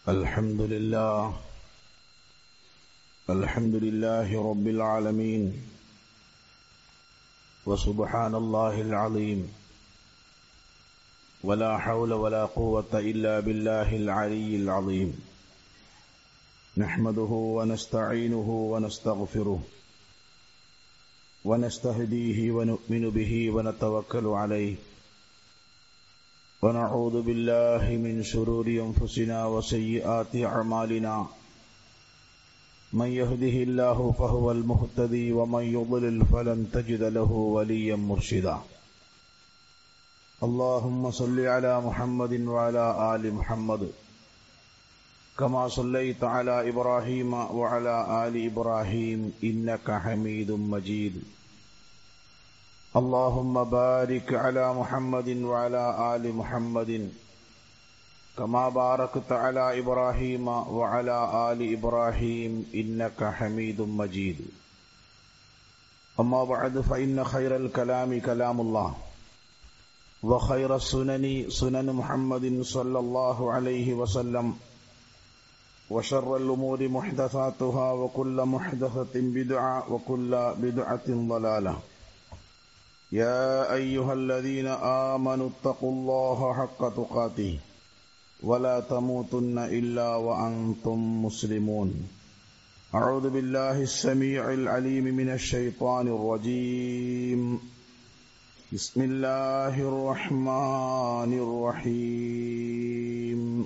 الحمد لله الحمد لله رب العالمين وسبحان الله العظيم ولا حول ولا قوة إلا بالله العلي العظيم نحمده ونستعينه ونستغفره ونستهديه ونؤمن به ونتوكل عليه ونعوذ بالله من شرور أنفسنا وسيئات أعمالنا من يهده الله فهو المهتدي ومن يضلل فلن تجد له وليا مرشدا اللهم صل على محمد وعلى آل محمد كما صليت على إبراهيم وعلى آل إبراهيم إنك حميد مجيد اللهم بارك على محمد وعلى آل محمد كما باركت على إبراهيم وعلى آل إبراهيم إنك حميد مجيد أما بعد فإن خير الكلام كلام الله وخير السنن سنن محمد صلى الله عليه وسلم وشر الأمور محدثاتها وكل محدثة بدعة وكل بدعة ضلالة يا أيها الذين آمنوا اتقوا الله حق تقاته ولا تموتن إلا وأنتم مسلمون أعوذ بالله السميع العليم من الشيطان الرجيم بسم الله الرحمن الرحيم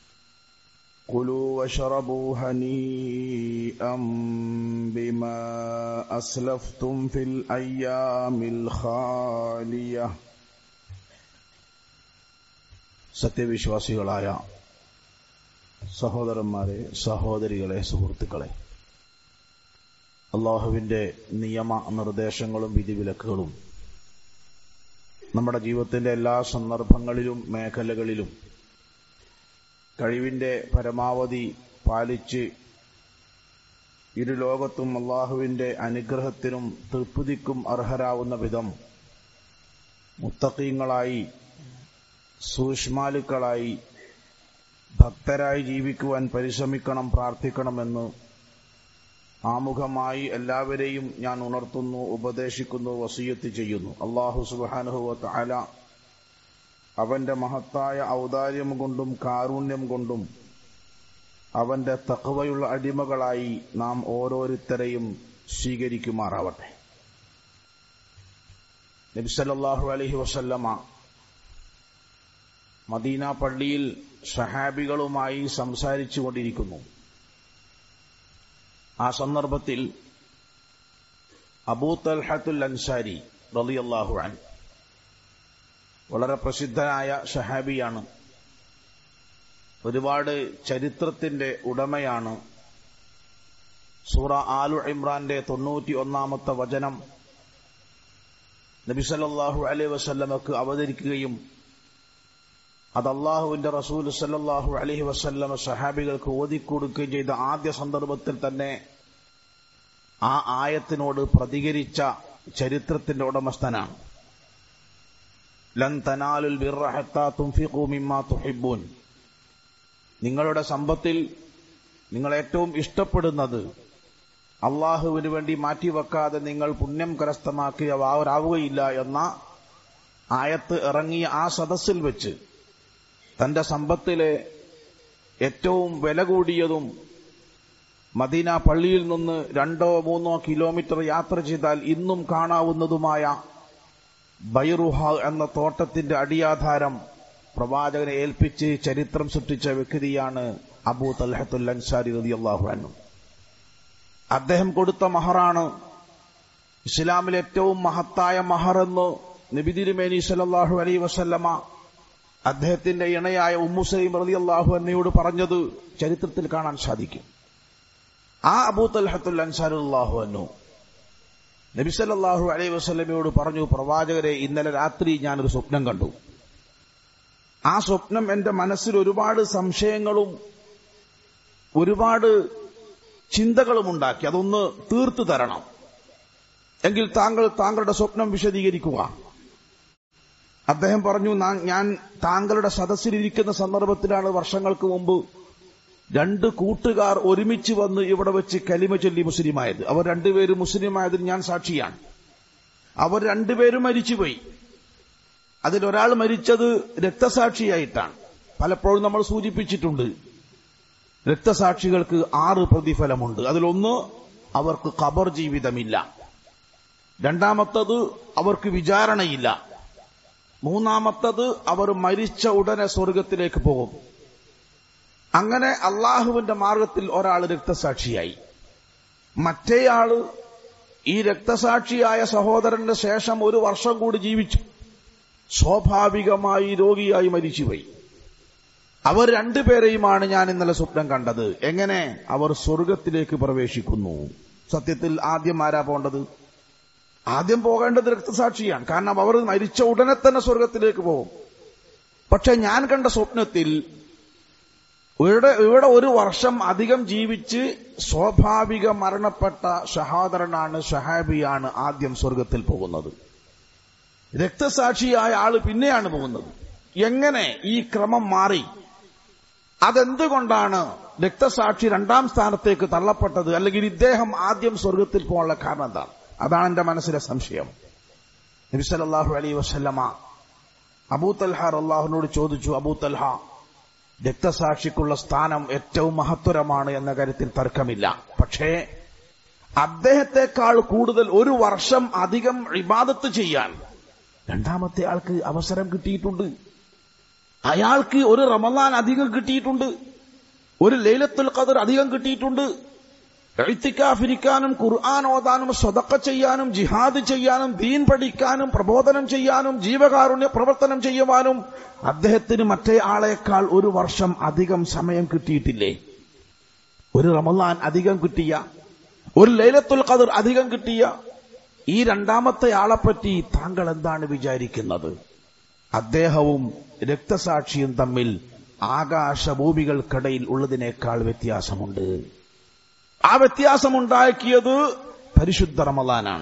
كلوا واشربوا هنيئا بما أسلفتم في الأيام الخالية സത്യവിശ്വാസികളായ സഹോദരന്മാരെ സഹോദരികളെ സുഹൃത്തുക്കളെ അള്ളാഹുവിന്റെ നിയമ നിർദ്ദേശങ്ങളും വിധിവിലക്കുകളും നമ്മുടെ ജീവിതത്തിന്റെ എല്ലാ സന്ദർഭങ്ങളിലും മേഖലകളിലും കഴിവിന്റെ പരമാവധി പാലിച്ച് ഇരു ലോകത്തും അള്ളാഹുവിന്റെ അനുഗ്രഹത്തിനും തൃപ്തിക്കും അർഹരാവുന്ന വിധം മുത്തക്കീങ്ങളായി സൂക്ഷ്മാലുക്കളായി ഭക്തരായി ജീവിക്കുവാൻ പരിശ്രമിക്കണം പ്രാർത്ഥിക്കണമെന്ന് ആമുഖമായി എല്ലാവരെയും ഞാൻ ഉണർത്തുന്നു ഉപദേശിക്കുന്നു വസീയത്ത് ചെയ്യുന്നു അള്ളാഹു സുബാനുഹുവത്ത് അല അവന്റെ മഹത്തായ ഔദാര്യം കൊണ്ടും കാരുണ്യം കൊണ്ടും അവന്റെ തക്കവയുള്ള അടിമകളായി നാം ഓരോരുത്തരെയും സ്വീകരിക്കുമാറാവട്ടെ നബിസല്ലാഹു അലഹി വസല്ലമ മദീന പള്ളിയിൽ ഷഹാബികളുമായി സംസാരിച്ചു കൊണ്ടിരിക്കുന്നു ആ സന്ദർഭത്തിൽ അബൂ തൽഹത്തുൽ അൻസാരി റളിയല്ലാഹു അൻ വളരെ പ്രസിദ്ധനായ ഷഹാബിയാണ് ഒരുപാട് ചരിത്രത്തിന്റെ ഉടമയാണ് സൂറ ആലു ഇമ്രാന്റെ തൊണ്ണൂറ്റി ഒന്നാമത്തെ വചനം നബിസല്ലാഹു അലൈ വസല്ലമക്ക് അവതരിക്കുകയും അത് അള്ളാഹുവിന്റെ റസൂൽ സല്ലാഹു അലഹി വസല്ലമ സഹാബികൾക്ക് ഓതിക്കൊടുക്കുകയും ചെയ്ത ആദ്യ സന്ദർഭത്തിൽ തന്നെ ആ ആയത്തിനോട് പ്രതികരിച്ച ചരിത്രത്തിന്റെ ഉടമസ്ഥനാണ് ലൻ തനാലുൽ തുഹിബൂൻ നിങ്ങളുടെ സമ്പത്തിൽ നിങ്ങൾ ഏറ്റവും ഇഷ്ടപ്പെടുന്നത് അള്ളാഹുവിന് വേണ്ടി മാറ്റിവെക്കാതെ നിങ്ങൾ പുണ്യം കരസ്ഥമാക്കിയവരാവുകയില്ല എന്ന ആയത്ത് ഇറങ്ങിയ ആ സദസ്സിൽ വെച്ച് തന്റെ സമ്പത്തിലെ ഏറ്റവും വില കൂടിയതും മദീന പള്ളിയിൽ നിന്ന് രണ്ടോ മൂന്നോ കിലോമീറ്റർ യാത്ര ചെയ്താൽ ഇന്നും കാണാവുന്നതുമായ ബൈറുഹ എന്ന തോട്ടത്തിന്റെ അടിയാധാരം പ്രവാചകനെ ഏൽപ്പിച്ച് ചരിത്രം സൃഷ്ടിച്ച വ്യക്തിയാണ് അബൂ തൽഹത്തുൽ അൻസാരി റതി അള്ളാഹു അന്നു അദ്ദേഹം കൊടുത്ത മഹറാണ് ഇസ്ലാമിലെ ഏറ്റവും മഹത്തായ മഹറെന്ന് നബിതിരുമേനി സലാഹു അലൈ വസല്ലമ അദ്ദേഹത്തിന്റെ ഇണയായ ഉമ്മുസൈം റതി അള്ളാഹു എന്നയോട് പറഞ്ഞത് ചരിത്രത്തിൽ കാണാൻ സാധിക്കും ആ അബൂ തൽഹത്തുൽ അൻസാറുല്ലാഹു അന്നു നബിസല്ലാഹു അലൈ വസ്ലമയോട് പറഞ്ഞു പ്രവാചകരെ ഇന്നലെ രാത്രി ഞാനൊരു സ്വപ്നം കണ്ടു ആ സ്വപ്നം എന്റെ മനസ്സിൽ ഒരുപാട് സംശയങ്ങളും ഒരുപാട് ചിന്തകളും ഉണ്ടാക്കി അതൊന്ന് തീർത്തു തരണം എങ്കിൽ താങ്കൾ താങ്കളുടെ സ്വപ്നം വിശദീകരിക്കുക അദ്ദേഹം പറഞ്ഞു "നാ- ഞാൻ താങ്കളുടെ സദസ്സിലിരിക്കുന്ന സന്ദർഭത്തിലാണ് വർഷങ്ങൾക്ക് മുമ്പ് രണ്ട് കൂട്ടുകാർ ഒരുമിച്ച് വന്ന് ഇവിടെ വെച്ച് കലിമ ചൊല്ലി മുസ്ലിമായത് അവർ രണ്ടുപേരും മുസ്ലിമായതിന് ഞാൻ സാക്ഷിയാണ് അവർ രണ്ടുപേരും മരിച്ചുപോയി അതിലൊരാൾ മരിച്ചത് രക്തസാക്ഷിയായിട്ടാണ് പലപ്പോഴും നമ്മൾ സൂചിപ്പിച്ചിട്ടുണ്ട് രക്തസാക്ഷികൾക്ക് ആറ് പ്രതിഫലമുണ്ട് അതിലൊന്ന് അവർക്ക് ഖബർ ജീവിതമില്ല രണ്ടാമത്തത് അവർക്ക് വിചാരണയില്ല മൂന്നാമത്തത് അവർ മരിച്ച ഉടനെ സ്വർഗത്തിലേക്ക് പോകും അങ്ങനെ അള്ളാഹുവിന്റെ മാർഗത്തിൽ ഒരാൾ രക്തസാക്ഷിയായി മറ്റേയാള് ഈ രക്തസാക്ഷിയായ സഹോദരന്റെ ശേഷം ഒരു വർഷം കൂടി ജീവിച്ചു സ്വാഭാവികമായി രോഗിയായി മരിച്ചുപോയി അവർ രണ്ടുപേരെയുമാണ് ഞാൻ ഇന്നലെ സ്വപ്നം കണ്ടത് എങ്ങനെ അവർ സ്വർഗത്തിലേക്ക് പ്രവേശിക്കുന്നു സത്യത്തിൽ ആദ്യം ആരാ പോകേണ്ടത് ആദ്യം പോകേണ്ടത് രക്തസാക്ഷിയാണ് കാരണം അവർ മരിച്ച ഉടനെ തന്നെ സ്വർഗത്തിലേക്ക് പോകും പക്ഷെ ഞാൻ കണ്ട സ്വപ്നത്തിൽ ഇവിടെ ഇവിടെ ഒരു വർഷം അധികം ജീവിച്ച് സ്വാഭാവിക മരണപ്പെട്ട ഷഹാദരനാണ് ഷഹാബിയാണ് ആദ്യം സ്വർഗത്തിൽ പോകുന്നത് രക്തസാക്ഷിയായ ആള് പിന്നെയാണ് പോകുന്നത് എങ്ങനെ ഈ ക്രമം മാറി അതെന്തുകൊണ്ടാണ് രക്തസാക്ഷി രണ്ടാം സ്ഥാനത്തേക്ക് തള്ളപ്പെട്ടത് അല്ലെങ്കിൽ ഇദ്ദേഹം ആദ്യം സ്വർഗത്തിൽ പോകാനുള്ള കാരണം എന്താണ് അതാണ് എന്റെ മനസ്സിലെ സംശയം നബി സല്ലല്ലാഹു അലൈഹി വസല്ലമ അബൂ തൽഹ അള്ളാഹുനോട് ചോദിച്ചു അബൂ തൽഹ രക്തസാക്ഷിക്കുള്ള സ്ഥാനം ഏറ്റവും മഹത്വരമാണ് എന്ന കാര്യത്തിൽ തർക്കമില്ല പക്ഷേ അദ്ദേഹത്തെക്കാൾ കൂടുതൽ ഒരു വർഷം അധികം ഇബാദത്ത് ചെയ്യാൻ രണ്ടാമത്തെ ആൾക്ക് അവസരം കിട്ടിയിട്ടുണ്ട് അയാൾക്ക് ഒരു റമദാൻ അധികം കിട്ടിയിട്ടുണ്ട് ഒരു ലൈലത്തുൽ ഖദർ അധികം കിട്ടിയിട്ടുണ്ട് എഴുത്തിക്കാഫിരിക്കാനും ഖുർആൻ ഓതാനും സ്വതക്ക ചെയ്യാനും ജിഹാദ് ചെയ്യാനും ദീൻ പഠിക്കാനും പ്രബോധനം ചെയ്യാനും ജീവകാരുണ്യ പ്രവർത്തനം ചെയ്യുവാനും അദ്ദേഹത്തിന് മറ്റേ ആളേക്കാൾ ഒരു വർഷം അധികം സമയം കിട്ടിയിട്ടില്ലേ ഒരു റമദാൻ അധികം കിട്ടിയ ഒരു ലൈലത്തുൽ ഖദർ അധികം കിട്ടിയ ഈ രണ്ടാമത്തെ ആളെപ്പറ്റി താങ്കൾ എന്താണ് വിചാരിക്കുന്നത് അദ്ദേഹവും രക്തസാക്ഷിയും തമ്മിൽ ആകാശഭൂമികൾക്കിടയിൽ ഉള്ളതിനേക്കാൾ വ്യത്യാസമുണ്ട് ആ വ്യത്യാസമുണ്ടാക്കിയത് പരിശുദ്ധ റമദാനാണ്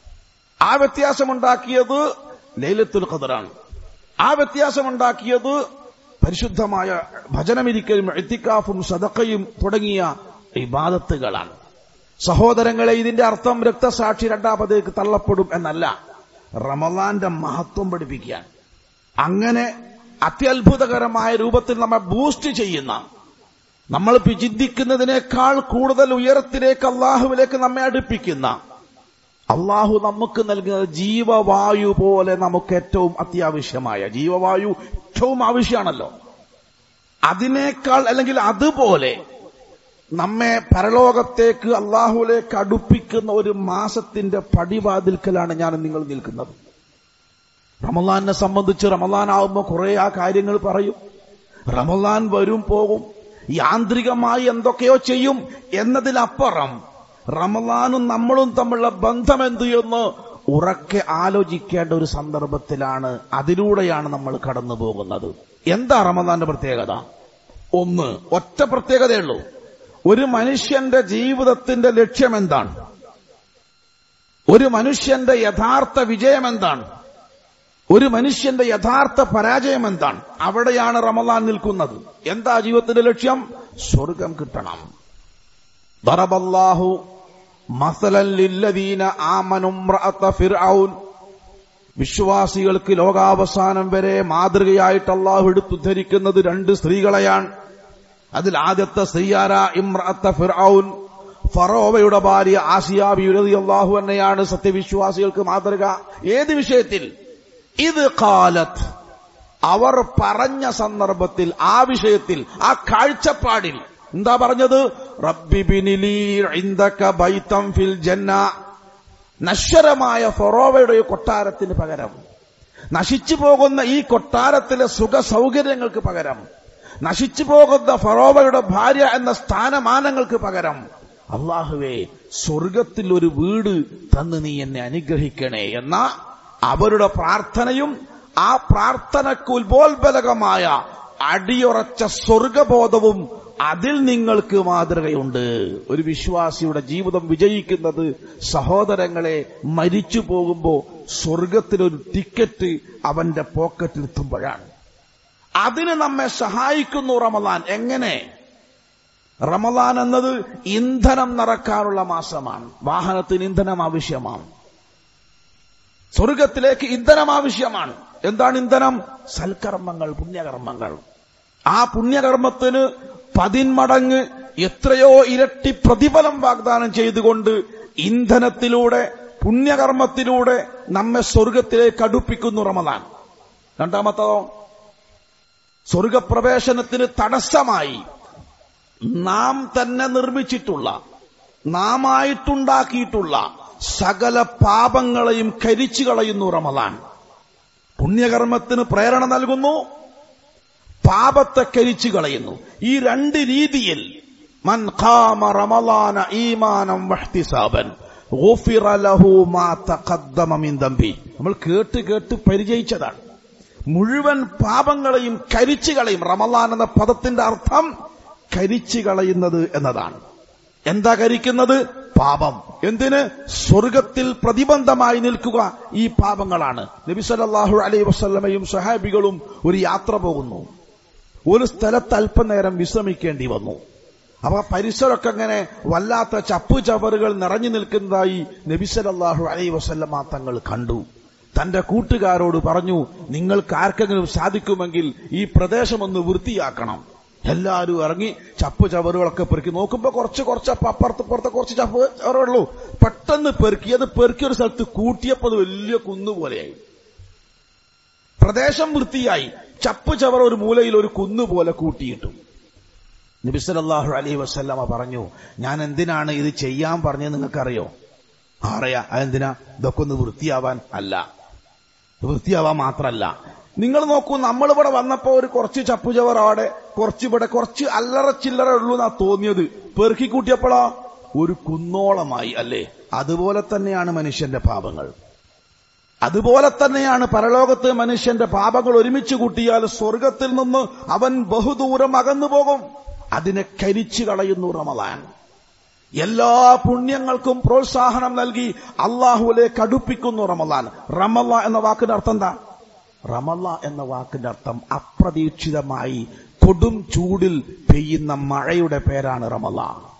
ആ വ്യത്യാസമുണ്ടാക്കിയത് ലൈലത്തുൽ ഖദറാണ് ആ വ്യത്യാസമുണ്ടാക്കിയത് പരിശുദ്ധമായ ഭജനമിരിക്കലും എത്തിക്കാഫും സദക്കയും തുടങ്ങിയ ഇബാദത്തുകളാണ് സഹോദരങ്ങളെ ഇതിന്റെ അർത്ഥം രക്തസാക്ഷി രണ്ടാമതേക്ക് തള്ളപ്പെടും എന്നല്ല റമദാന്റെ മഹത്വം പഠിപ്പിക്കാൻ അങ്ങനെ അത്യത്ഭുതകരമായ രൂപത്തിൽ നമ്മെ ബൂസ്റ്റ് ചെയ്യുന്ന നമ്മൾ ചിന്തിക്കുന്നതിനേക്കാൾ കൂടുതൽ ഉയരത്തിലേക്ക് അള്ളാഹുവിലേക്ക് നമ്മെ അടുപ്പിക്കുന്ന അള്ളാഹു നമുക്ക് നൽകുന്ന ജീവവായു പോലെ നമുക്ക് ഏറ്റവും അത്യാവശ്യമായ ജീവവായു ഏറ്റവും ആവശ്യമാണല്ലോ അതിനേക്കാൾ അല്ലെങ്കിൽ അതുപോലെ നമ്മെ പരലോകത്തേക്ക് അള്ളാഹുലേക്ക് അടുപ്പിക്കുന്ന ഒരു മാസത്തിന്റെ പടിവാതിൽക്കലാണ് ഞാൻ നിങ്ങൾ നിൽക്കുന്നത് റമലാനെ സംബന്ധിച്ച് റമലാൻ ആവുമ്പോൾ കുറെ ആ കാര്യങ്ങൾ പറയും റമലാൻ വരും പോകും യാന്ത്രികമായി എന്തൊക്കെയോ ചെയ്യും എന്നതിലപ്പുറം റമലാനും നമ്മളും തമ്മിലുള്ള ബന്ധം എന്ത് എന്ന് ഉറക്കെ ആലോചിക്കേണ്ട ഒരു സന്ദർഭത്തിലാണ് അതിലൂടെയാണ് നമ്മൾ കടന്നു പോകുന്നത് എന്താ റമദാന്റെ പ്രത്യേകത ഒന്ന് ഒറ്റ പ്രത്യേകതയുള്ളൂ ഒരു മനുഷ്യന്റെ ജീവിതത്തിന്റെ ലക്ഷ്യം എന്താണ് ഒരു മനുഷ്യന്റെ യഥാർത്ഥ വിജയം എന്താണ് ഒരു മനുഷ്യന്റെ യഥാർത്ഥ പരാജയം എന്താണ് അവിടെയാണ് റമദാൻ നിൽക്കുന്നത് എന്താ ജീവിതത്തിന്റെ ലക്ഷ്യം സ്വർഗം കിട്ടണം ദറബല്ലാഹു മസലൻ ലില്ലദീന ആമനുംറഅത ഫിർഔൻ വിശ്വാസികൾക്ക് ലോകാവസാനം വരെ മാതൃകയായിട്ട് അള്ളാഹു എടുത്തുദ്ധരിക്കുന്നത് രണ്ട് സ്ത്രീകളെയാണ് അതിൽ ആദ്യത്തെ സ്ത്രീയാര ഇമ്രഅത്ത ഫിർഔൻ ഫറോവയുടെ ഭാര്യ ആസിയാബി അള്ളാഹു തന്നെയാണ് സത്യവിശ്വാസികൾക്ക് മാതൃക ഏത് വിഷയത്തിൽ ഇത് കാലത്ത് അവർ പറഞ്ഞ സന്ദർഭത്തിൽ ആ വിഷയത്തിൽ ആ കാഴ്ചപ്പാടിൽ എന്താ പറഞ്ഞത് റബ്ബിബിനിലീ ഇൻദക ബൈതം ഫിൽ ജന്ന നശ്വരമായ ഫൊറോവയുടെ കൊട്ടാരത്തിന് പകരം നശിച്ചു പോകുന്ന ഈ കൊട്ടാരത്തിലെ സുഖ സൗകര്യങ്ങൾക്ക് പകരം നശിച്ചു പോകുന്ന ഫറോവയുടെ ഭാര്യ എന്ന സ്ഥാനമാനങ്ങൾക്ക് പകരം അള്ളാഹുവേ സ്വർഗത്തിൽ ഒരു വീട് തന്ന് നീ എന്നെ അനുഗ്രഹിക്കണേ എന്ന അവരുടെ പ്രാർത്ഥനയും ആ പ്രാർത്ഥനക്ക് ഉത്ബോത്ബലകമായ അടിയുറച്ച സ്വർഗബോധവും അതിൽ നിങ്ങൾക്ക് മാതൃകയുണ്ട് ഒരു വിശ്വാസിയുടെ ജീവിതം വിജയിക്കുന്നത് സഹോദരങ്ങളെ മരിച്ചു പോകുമ്പോ സ്വർഗത്തിലൊരു ടിക്കറ്റ് അവന്റെ പോക്കറ്റിൽ എത്തുമ്പോഴാണ് അതിന് നമ്മെ സഹായിക്കുന്നു റമദാൻ എങ്ങനെ റമദാൻ എന്നത് ഇന്ധനം നിറക്കാനുള്ള മാസമാണ് വാഹനത്തിന് ഇന്ധനം ആവശ്യമാണ് സ്വർഗത്തിലേക്ക് ഇന്ധനം ആവശ്യമാണ് എന്താണ് ഇന്ധനം സൽക്കർമ്മങ്ങൾ പുണ്യകർമ്മങ്ങൾ ആ പുണ്യകർമ്മത്തിന് പതിന്മടങ്ങ് എത്രയോ ഇരട്ടി പ്രതിഫലം വാഗ്ദാനം ചെയ്തുകൊണ്ട് ഇന്ധനത്തിലൂടെ പുണ്യകർമ്മത്തിലൂടെ നമ്മെ സ്വർഗത്തിലേക്ക് അടുപ്പിക്കുന്നു റമദാൻ രണ്ടാമത്തതോ സ്വർഗപ്രവേശനത്തിന് തടസ്സമായി നാം തന്നെ നിർമ്മിച്ചിട്ടുള്ള നാമായിട്ടുണ്ടാക്കിയിട്ടുള്ള സകല പാപങ്ങളെയും കരിച്ചു കളയുന്നു റമദാൻ പുണ്യകർമ്മത്തിന് പ്രേരണ നൽകുന്നു പാപത്തെ കരിച്ചു കളയുന്നു ഈ രണ്ട് രീതിയിൽ മൻ ഖാമ റമളാന ഈമാനം വഹ്തിസാബൻ ഗുഫിറ ലഹു മാ തഖദ്ദമ മിൻ ദംബി നമ്മൾ കേട്ട് കേട്ട് പരിചയിച്ചതാണ് മുഴുവൻ പാപങ്ങളെയും കരിച്ചു കളയും റമളാൻ എന്ന പദത്തിന്റെ അർത്ഥം കരിച്ചു കളയുന്നത് എന്നതാണ് എന്താ കരിക്കുന്നത് പാപം എന്തിന് സ്വർഗത്തിൽ പ്രതിബന്ധമായി നിൽക്കുക ഈ പാപങ്ങളാണ് നബി സല്ലല്ലാഹു അലൈഹി വസല്ലമയും സഹാബികളും ഒരു യാത്ര പോകുന്നു ഒരു സ്ഥലത്ത് അല്പനേരം വിശ്രമിക്കേണ്ടി വന്നു അപ്പൊ പരിസരമൊക്കെ അങ്ങനെ വല്ലാത്ത ചപ്പു ചവറുകൾ നിറഞ്ഞു നിൽക്കുന്നതായി നബി സല്ലല്ലാഹു അലൈഹി വസല്ലമ തങ്ങൾ കണ്ടു തന്റെ കൂട്ടുകാരോട് പറഞ്ഞു നിങ്ങൾക്ക് ആർക്കെങ്കിലും സാധിക്കുമെങ്കിൽ ഈ പ്രദേശം ഒന്ന് വൃത്തിയാക്കണം എല്ലാവരും ഇറങ്ങി ചപ്പ് ചവറുകളൊക്കെ പെറുക്കി നോക്കുമ്പോ കുറച്ച് കുറച്ച് അപ്പൊ അപ്പുറത്ത് പുറത്ത് കുറച്ച് ചപ്പ് ചവറുള്ളൂ പെട്ടെന്ന് പെറുക്കി അത് പെറുക്കി ഒരു സ്ഥലത്ത് കൂട്ടിയപ്പോൾ അത് വലിയ കുന്നുപോലെയായി പ്രദേശം വൃത്തിയായി ചപ്പ് ചവർ ഒരു മൂലയിൽ ഒരു കുന്നുപോലെ കൂട്ടിയിട്ടു നബിസലല്ലാഹു അലൈഹി വസ്ല്ലമ പറഞ്ഞു ഞാൻ എന്തിനാണ് ഇത് ചെയ്യാൻ പറഞ്ഞത് നിങ്ങൾക്കറിയോ അറിയാ അതെന്തിനാ ഇതൊക്കെ ഒന്ന് വൃത്തിയാവാൻ അല്ല വൃത്തിയാവാൻ മാത്രല്ല നിങ്ങൾ നോക്കൂ നമ്മളിവിടെ വന്നപ്പോ ഒരു കുറച്ച് ചപ്പുചവർ അവിടെ കുറച്ച് ഇവിടെ കുറച്ച് അല്ലറ ചില്ലറ ഉള്ളൂ എന്നാ തോന്നിയത് പെറുക്കി കൂട്ടിയപ്പോഴാ ഒരു കുന്നോളമായി അല്ലേ അതുപോലെ തന്നെയാണ് മനുഷ്യന്റെ പാപങ്ങൾ അതുപോലെ തന്നെയാണ് പരലോകത്ത് മനുഷ്യന്റെ പാപങ്ങൾ ഒരുമിച്ച് കൂട്ടിയാൽ സ്വർഗത്തിൽ നിന്ന് അവൻ ബഹുദൂരം അകന്നു പോകും അതിനെ കരിച്ചു കളയുന്നു റമദാൻ എല്ലാ പുണ്യങ്ങൾക്കും പ്രോത്സാഹനം നൽകി അള്ളാഹുവിലേക്ക് അടുപ്പിക്കുന്നു റമദാൻ റമല എന്ന വാക്കിന്റെ അർത്ഥം എന്താ റമല എന്ന വാക്കിന്റെ അർത്ഥം അപ്രതീക്ഷിതമായി കൊടും ചൂടിൽ പെയ്യുന്ന മഴയുടെ പേരാണ് റമല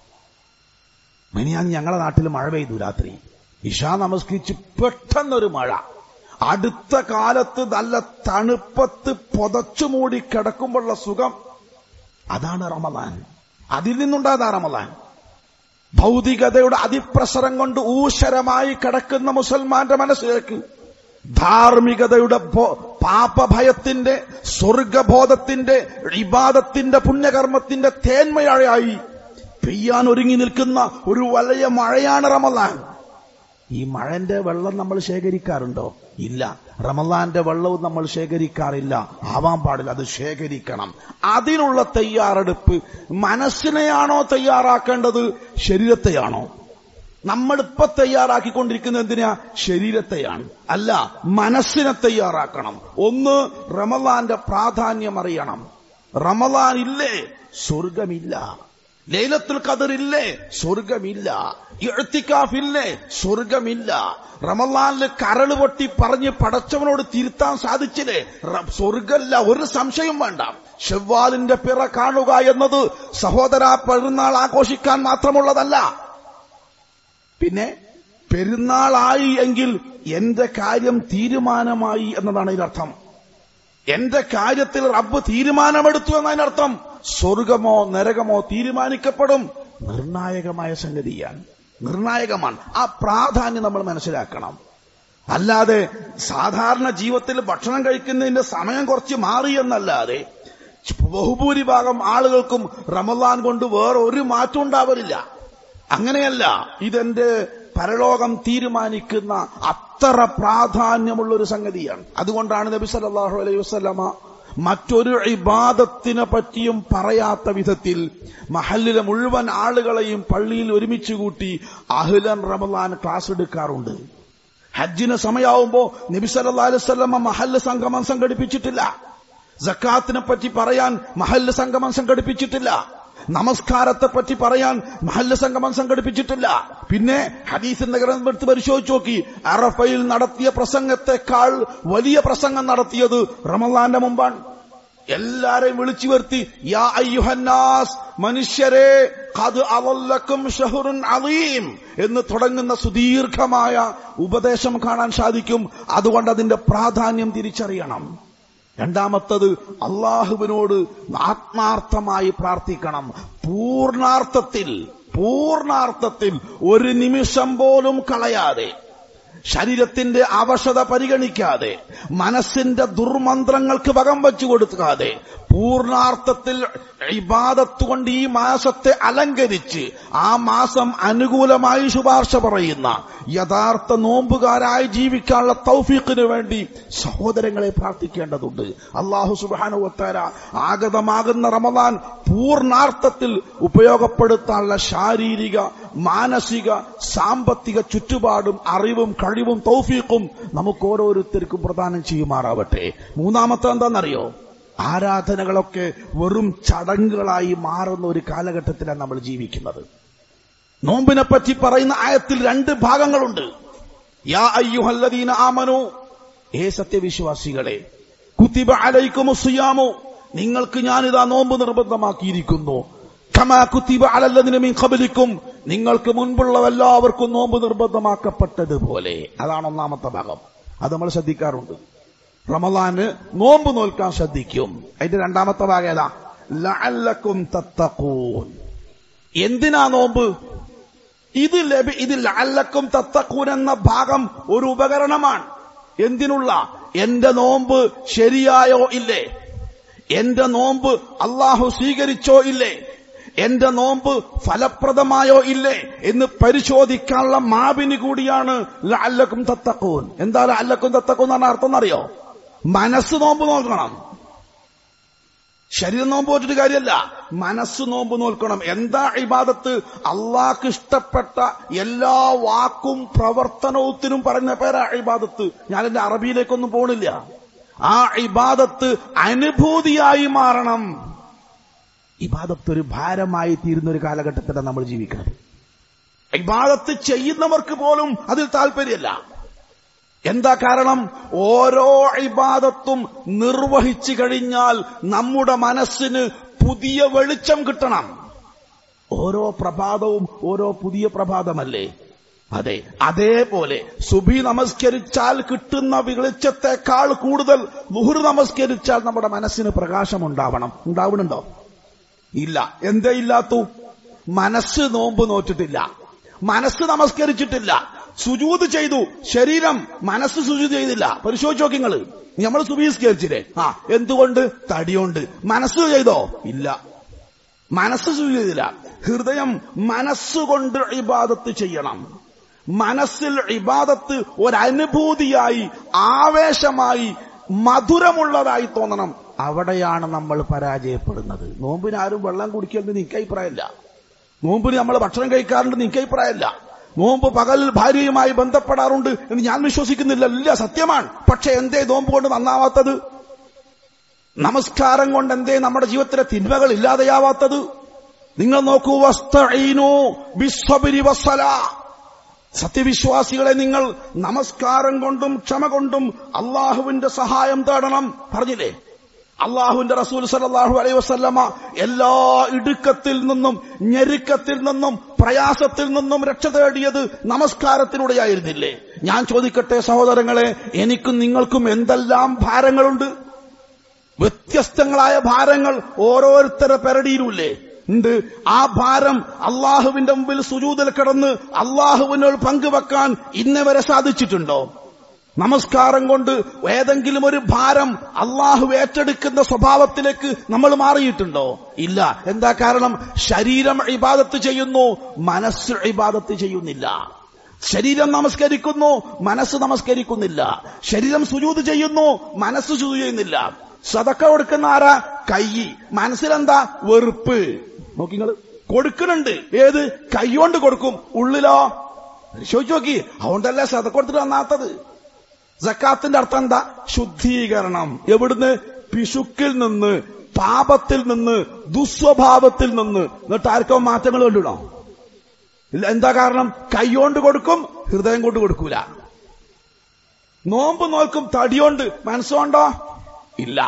മിനിയാന്ന് ഞങ്ങളുടെ നാട്ടിൽ മഴ പെയ്തു രാത്രി ഇഷാ നമസ്കരിച്ച് പെട്ടെന്നൊരു മഴ അടുത്ത കാലത്ത് നല്ല തണുപ്പത്ത് പുതച്ചു മൂടി കിടക്കുമ്പോഴുള്ള സുഖം അതാണ് റമദാൻ അതിൽ നിന്നുണ്ടായതാ റമദാൻ ഭൗതികതയുടെ അതിപ്രസരം കൊണ്ട് ഊശരമായി കിടക്കുന്ന മുസൽമാന്റെ മനസ്സിലേക്ക് ധാർമ്മികതയുടെ പാപഭയത്തിന്റെ സ്വർഗബോധത്തിന്റെ ഇബാദത്തിന്റെ പുണ്യകർമ്മത്തിന്റെ തേന്മയായി പെയ്യാൻ ഒരുങ്ങി നിൽക്കുന്ന ഒരു വലിയ മഴയാണ് റമദാൻ ഈ മഴന്റെ വെള്ളം നമ്മൾ ശേഖരിക്കാറുണ്ടോ ഇല്ല റമദാന്റെ വെള്ളവും നമ്മൾ ശേഖരിക്കാറില്ല ആവാൻ പാടില്ല അത് ശേഖരിക്കണം അതിനുള്ള തയ്യാറെടുപ്പ് മനസ്സിനെയാണോ തയ്യാറാക്കേണ്ടത് ശരീരത്തെയാണോ നമ്മളിപ്പോ തയ്യാറാക്കിക്കൊണ്ടിരിക്കുന്നത് എന്തിനാ ശരീരത്തെയാണ് അല്ല മനസ്സിനെ തയ്യാറാക്കണം ഒന്ന് റമദാന്റെ പ്രാധാന്യം അറിയണം റമദാൻ ഇല്ലേ സ്വർഗമില്ല ലൈലത്തുൽ ഖദർ ഇല്ലേ സ്വർഗമില്ല ഇഴത്തിക്കാഫില്ലേ സ്വർഗമില്ല റമലാനില് കരള് പൊട്ടി പറഞ്ഞ് പടച്ചവനോട് തിരുത്താൻ സാധിച്ചില്ലേ സ്വർഗല്ല ഒരു സംശയം വേണ്ട ഷെവ്വാലിന്റെ പിറ കാണുക എന്നത് സഹോദര പെരുന്നാൾ ആഘോഷിക്കാൻ മാത്രമുള്ളതല്ല പിന്നെ പെരുന്നാളായി എങ്കിൽ എന്റെ കാര്യം തീരുമാനമായി എന്നതാണ് ഇതിനർത്ഥം എന്റെ കാര്യത്തിൽ റബ്ബ് തീരുമാനമെടുത്തു എന്നതിനർത്ഥം സ്വർഗമോ നരകമോ തീരുമാനിക്കപ്പെടും നിർണായകമായ സംഗതിയാണ് നിർണായകമാണ് ആ പ്രാധാന്യം നമ്മൾ മനസ്സിലാക്കണം അല്ലാതെ സാധാരണ ജീവിതത്തിൽ ഭക്ഷണം കഴിക്കുന്നതിന്റെ സമയം കുറച്ച് മാറി എന്നല്ലാതെ ബഹുഭൂരിഭാഗം ആളുകൾക്കും റമദാൻ കൊണ്ട് വേറെ ഒരു മാറ്റം ഉണ്ടാവലില്ല അങ്ങനെയല്ല ഇതെന്റെ പരലോകം തീരുമാനിക്കുന്ന അത്ര പ്രാധാന്യമുള്ള ഒരു സംഗതിയാണ് അതുകൊണ്ടാണ് നബി സല്ലല്ലാഹു അലൈഹി വസല്ലമ മറ്റൊരു ഇബാദത്തിനെ പറ്റിയും പറയാത്ത വിധത്തിൽ മഹല്ലിലെ മുഴുവൻ ആളുകളെയും പള്ളിയിൽ ഒരുമിച്ച് കൂട്ടി അഹ്ലൻ റമദാൻ ക്ലാസ് എടുക്കാറുണ്ട് ഹജ്ജിന് സമയമാവുമ്പോ നബി സല്ലല്ലാഹു അലൈഹി വസല്ലമ മഹല്ല് സംഗമം സംഘടിപ്പിച്ചിട്ടില്ല സക്കാത്തിനെ പറ്റി പറയാൻ മഹല്ല് സംഗമം സംഘടിപ്പിച്ചിട്ടില്ല നമസ്കാരത്തെ പറ്റി പറയാൻ മഹല്ല് സംഗമം സംഘടിപ്പിച്ചിട്ടില്ല പിന്നെ ഹദീസിന്റെ ഗ്രന്ഥം എടുത്ത് പരിശോധിച്ച് നോക്കി അറഫയിൽ നടത്തിയ പ്രസംഗത്തെക്കാൾ വലിയ പ്രസംഗം നടത്തിയത് റമദാന്റെ മുമ്പാണ് എല്ലാരെയും വിളിച്ചു വരുത്തി യാ അയ്യുഹന്നാസ് മനുഷ്യരെ ഖദ് അവല്ലക്കും ഷഹുറുൻ അലീം എന്ന് തുടങ്ങുന്ന സുദീർഘമായ ഉപദേശം കാണാൻ സാധിക്കും അതുകൊണ്ട് അതിന്റെ പ്രാധാന്യം തിരിച്ചറിയണം രണ്ടാമത്തത് അള്ളാഹുവിനോട് ആത്മാർത്ഥമായി പ്രാർത്ഥിക്കണം പൂർണാർത്ഥത്തിൽ പൂർണാർത്ഥത്തിൽ ഒരു നിമിഷം പോലും കളയാതെ ശരീരത്തിന്റെ അവശത പരിഗണിക്കാതെ മനസ്സിന്റെ ദുർമന്ത്രങ്ങൾക്ക് വകം വെച്ചു കൊടുക്കാതെ പൂർണാർത്ഥത്തിൽ ഇബാദത്ത് കൊണ്ട് ഈ മാസത്തെ അലങ്കരിച്ച് ആ മാസം അനുകൂലമായി ശുപാർശ പറയുന്ന യഥാർത്ഥ നോമ്പുകാരായി ജീവിക്കാനുള്ള തൗഫീഖിന് വേണ്ടി സഹോദരങ്ങളെ പ്രാർത്ഥിക്കേണ്ടതുണ്ട് അള്ളാഹു സുബാനുവത്താര ആഗതമാകുന്ന റമദാൻ പൂർണാർത്ഥത്തിൽ ഉപയോഗപ്പെടുത്താനുള്ള ശാരീരിക മാനസിക സാമ്പത്തിക ചുറ്റുപാടും അറിവും കഴിവും തൗഫീഖും നമുക്ക് ഓരോരുത്തർക്കും പ്രദാനം ചെയ്യുമാറാവട്ടെ മൂന്നാമത്തെ എന്താണെന്നറിയോ ആരാധനകളൊക്കെ വെറും ചടങ്ങുകളായി മാറുന്ന ഒരു കാലഘട്ടത്തിലാണ് നമ്മൾ ജീവിക്കുന്നത് നോമ്പിനെ പറ്റി പറയുന്ന ആയത്തിൽ രണ്ട് ഭാഗങ്ങളുണ്ട് യാ അയ്യുഹല്ലദീന ആമനു ഏ സത്യവിശ്വാസികളെ കുത്തിബ അലൈക്കുമുസിയാമോ നിങ്ങൾക്ക് ഞാനിതാ നോമ്പ് നിർബന്ധമാക്കിയിരിക്കുന്നു ഖമാ കുത്തിബ അലല്ലദിന മിൻ ഖബലിക്കും നിങ്ങൾക്ക് മുൻപുള്ളവെല്ലാവർക്കും നോമ്പ് നിർബന്ധമാക്കപ്പെട്ടതുപോലെ അതാണ് ഒന്നാമത്തെ ഭാഗം അത് നമ്മൾ ശ്രദ്ധിക്കാറുണ്ട് റമലാന് നോമ്പ് നോൽക്കാൻ ശ്രദ്ധിക്കും അതിന്റെ രണ്ടാമത്തെ ഭാഗം ഏതാ ലഅല്ലക്കും തത്തഖൂൻ എന്തിനാ നോമ്പ് ഇത് ലഭി ഇത് ലഅല്ലക്കും തത്തഖൂൻ എന്ന ഭാഗം ഒരു ഉപകരണമാണ് എന്തിനുള്ള എന്റെ നോമ്പ് ശരിയായോ ഇല്ലേ എന്റെ നോമ്പ് അള്ളാഹു സ്വീകരിച്ചോ ഇല്ലേ എന്റെ നോമ്പ് ഫലപ്രദമായോ ഇല്ലേ എന്ന് പരിശോധിക്കാനുള്ള മാപിന് കൂടിയാണ് ലഅല്ലക്കും തത്തക്കൂൻ എന്താ ലഅല്ലക്കും തത്തക്കൂൻ എന്നാണ് അർത്ഥം എന്നറിയോ മനസ്സ് നോമ്പ് നോക്കണം ശരീരം നോമ്പ് നോക്കിയിട്ട് കാര്യമല്ല മനസ്സ് നോമ്പ് നോക്കണം എന്താ ഇബാദത്ത് അള്ളാഹ്ക്ക് ഇഷ്ടപ്പെട്ട എല്ലാ വാക്കും പ്രവർത്തനത്തിനും പറഞ്ഞ പേരാ ഇബാദത്ത് ഞാൻ എന്റെ അറബിയിലേക്കൊന്നും പോണില്ല ആ ഇബാദത്ത് അനുഭൂതിയായി മാറണം ഇബാദത്ത് ഒരു ഭാരമായി തീരുന്ന ഒരു കാലഘട്ടത്തിലാണ് നമ്മൾ ജീവിക്കുന്നത് ഇബാദത്ത് ചെയ്യുന്നവർക്ക് പോലും അതിൽ താല്പര്യമല്ല എന്താ കാരണം ഓരോ ഇബാദത്തും നിർവഹിച്ചു കഴിഞ്ഞാൽ നമ്മുടെ മനസ്സിന് പുതിയ വെളിച്ചം കിട്ടണം ഓരോ പ്രഭാതവും ഓരോ പുതിയ പ്രഭാതമല്ലേ അതെ അതേപോലെ സുബി നമസ്കരിച്ചാൽ കിട്ടുന്ന വെളിച്ചത്തെക്കാൾ കൂടുതൽ മുഹുർ നമസ്കരിച്ചാൽ നമ്മുടെ മനസ്സിന് പ്രകാശം ഉണ്ടാവണം ഉണ്ടാവണുണ്ടോ ഇല്ല എന്തേ ഇല്ലാത്തു മനസ്സ് നോമ്പ് നോറ്റിട്ടില്ല മനസ്സ് നമസ്കരിച്ചിട്ടില്ല സുജൂത് ചെയ്തു ശരീരം മനസ്സ് സുജൂത് ചെയ്തില്ല പരിശോധിച്ച് നോക്കി നിങ്ങള് നമ്മൾ സുബീസ്കരിച്ചില്ലേ ആ എന്തുകൊണ്ട് തടിയുണ്ട് മനസ്സ് ചെയ്തോ ഇല്ല മനസ്സ് സുജൂത് ചെയ്തില്ല ഹൃദയം മനസ്സുകൊണ്ട് ഇബാദത്ത് ചെയ്യണം മനസ്സിൽ ഇബാദത്ത് ഒരനുഭൂതിയായി ആവേശമായി മധുരമുള്ളതായി തോന്നണം അവിടെയാണ് നമ്മൾ പരാജയപ്പെടുന്നത് നോമ്പിന് ആരും വെള്ളം കുടിക്കലെന്ന് എനിക്ക് അഭിപ്രായമില്ല നോമ്പിന് നമ്മൾ ഭക്ഷണം കഴിക്കാറുണ്ട് എനിക്ക് അഭിപ്രായമില്ല നോമ്പ് പകൽ ഭാര്യയുമായി ബന്ധപ്പെടാറുണ്ട് എന്ന് ഞാൻ വിശ്വസിക്കുന്നില്ല ഇല്ല സത്യമാണ് പക്ഷെ എന്തേ നോമ്പ് കൊണ്ട് നന്നാവാത്തത് നമസ്കാരം കൊണ്ട് എന്തേ നമ്മുടെ ജീവിതത്തിലെ തിന്മകൾ ഇല്ലാതെയാവാത്തത് നിങ്ങൾ നോക്കൂ വസ്തഈനു ബിസ്സബ്രി വസ്സലാ സത്യവിശ്വാസികളെ നിങ്ങൾ നമസ്കാരം കൊണ്ടും ക്ഷമ കൊണ്ടും അള്ളാഹുവിന്റെ സഹായം തേടണം പറഞ്ഞില്ലേ അള്ളാഹുവിന്റെ റസൂൽ സലാഹു അലൈഹി വസ്ല്ലമ എല്ലാ ഇടുക്കത്തിൽ നിന്നും ഞെരുക്കത്തിൽ നിന്നും പ്രയാസത്തിൽ നിന്നും രക്ഷ തേടിയത് നമസ്കാരത്തിലൂടെയായിരുന്നില്ലേ ഞാൻ ചോദിക്കട്ടെ സഹോദരങ്ങളെ എനിക്കും നിങ്ങൾക്കും എന്തെല്ലാം ഭാരങ്ങളുണ്ട് വ്യത്യസ്തങ്ങളായ ഭാരങ്ങൾ ഓരോരുത്തരുടെ പെരടിയിലുമില്ലേ ഉണ്ട് ആ ഭാരം അള്ളാഹുവിന്റെ മുമ്പിൽ സുജൂതിൽ കിടന്ന് അള്ളാഹുവിനോട് പങ്കുവെക്കാൻ ഇന്നവരെ സാധിച്ചിട്ടുണ്ടോ നമസ്കാരം കൊണ്ട് ഏതെങ്കിലും ഒരു ഭാരം അള്ളാഹു ഏറ്റെടുക്കുന്ന സ്വഭാവത്തിലേക്ക് നമ്മൾ മാറിയിട്ടുണ്ടോ ഇല്ല എന്താ കാരണം ശരീരം ഇബാദത്ത് ചെയ്യുന്നു മനസ്സ് ഇബാദത്ത് ചെയ്യുന്നില്ല ശരീരം നമസ്കരിക്കുന്നു മനസ്സ് നമസ്കരിക്കുന്നില്ല ശരീരം സുജൂത് ചെയ്യുന്നു മനസ്സ് സുജു ചെയ്യുന്നില്ല സതക്ക കൊടുക്കുന്ന ആരാ കൈ മനസ്സിലെന്താ വെറുപ്പ് നോക്കിങ്ങള് കൊടുക്കുന്നുണ്ട് ഏത് കൈകൊണ്ട് കൊടുക്കും ഉള്ളിലോ ചോദിച്ചു നോക്കി അതുകൊണ്ടല്ലേ സതക്ക കൊടുത്തിട്ട് നന്നാത്തത് ജക്കാത്തിന്റെ അർത്ഥം എന്താ ശുദ്ധീകരണം എവിടുന്ന് പിശുക്കിൽ നിന്ന് പാപത്തിൽ നിന്ന് ദുസ്വഭാവത്തിൽ നിന്ന് എന്നിട്ട് ആർക്കോ മാറ്റങ്ങൾ കൊണ്ടിടോ ഇല്ല എന്താ കാരണം കൈകൊണ്ട് കൊടുക്കും ഹൃദയം കൊണ്ട് കൊടുക്കൂല നോമ്പ് നോൽക്കും തടിയോണ്ട് മനസ്സുകൊണ്ടോ ഇല്ല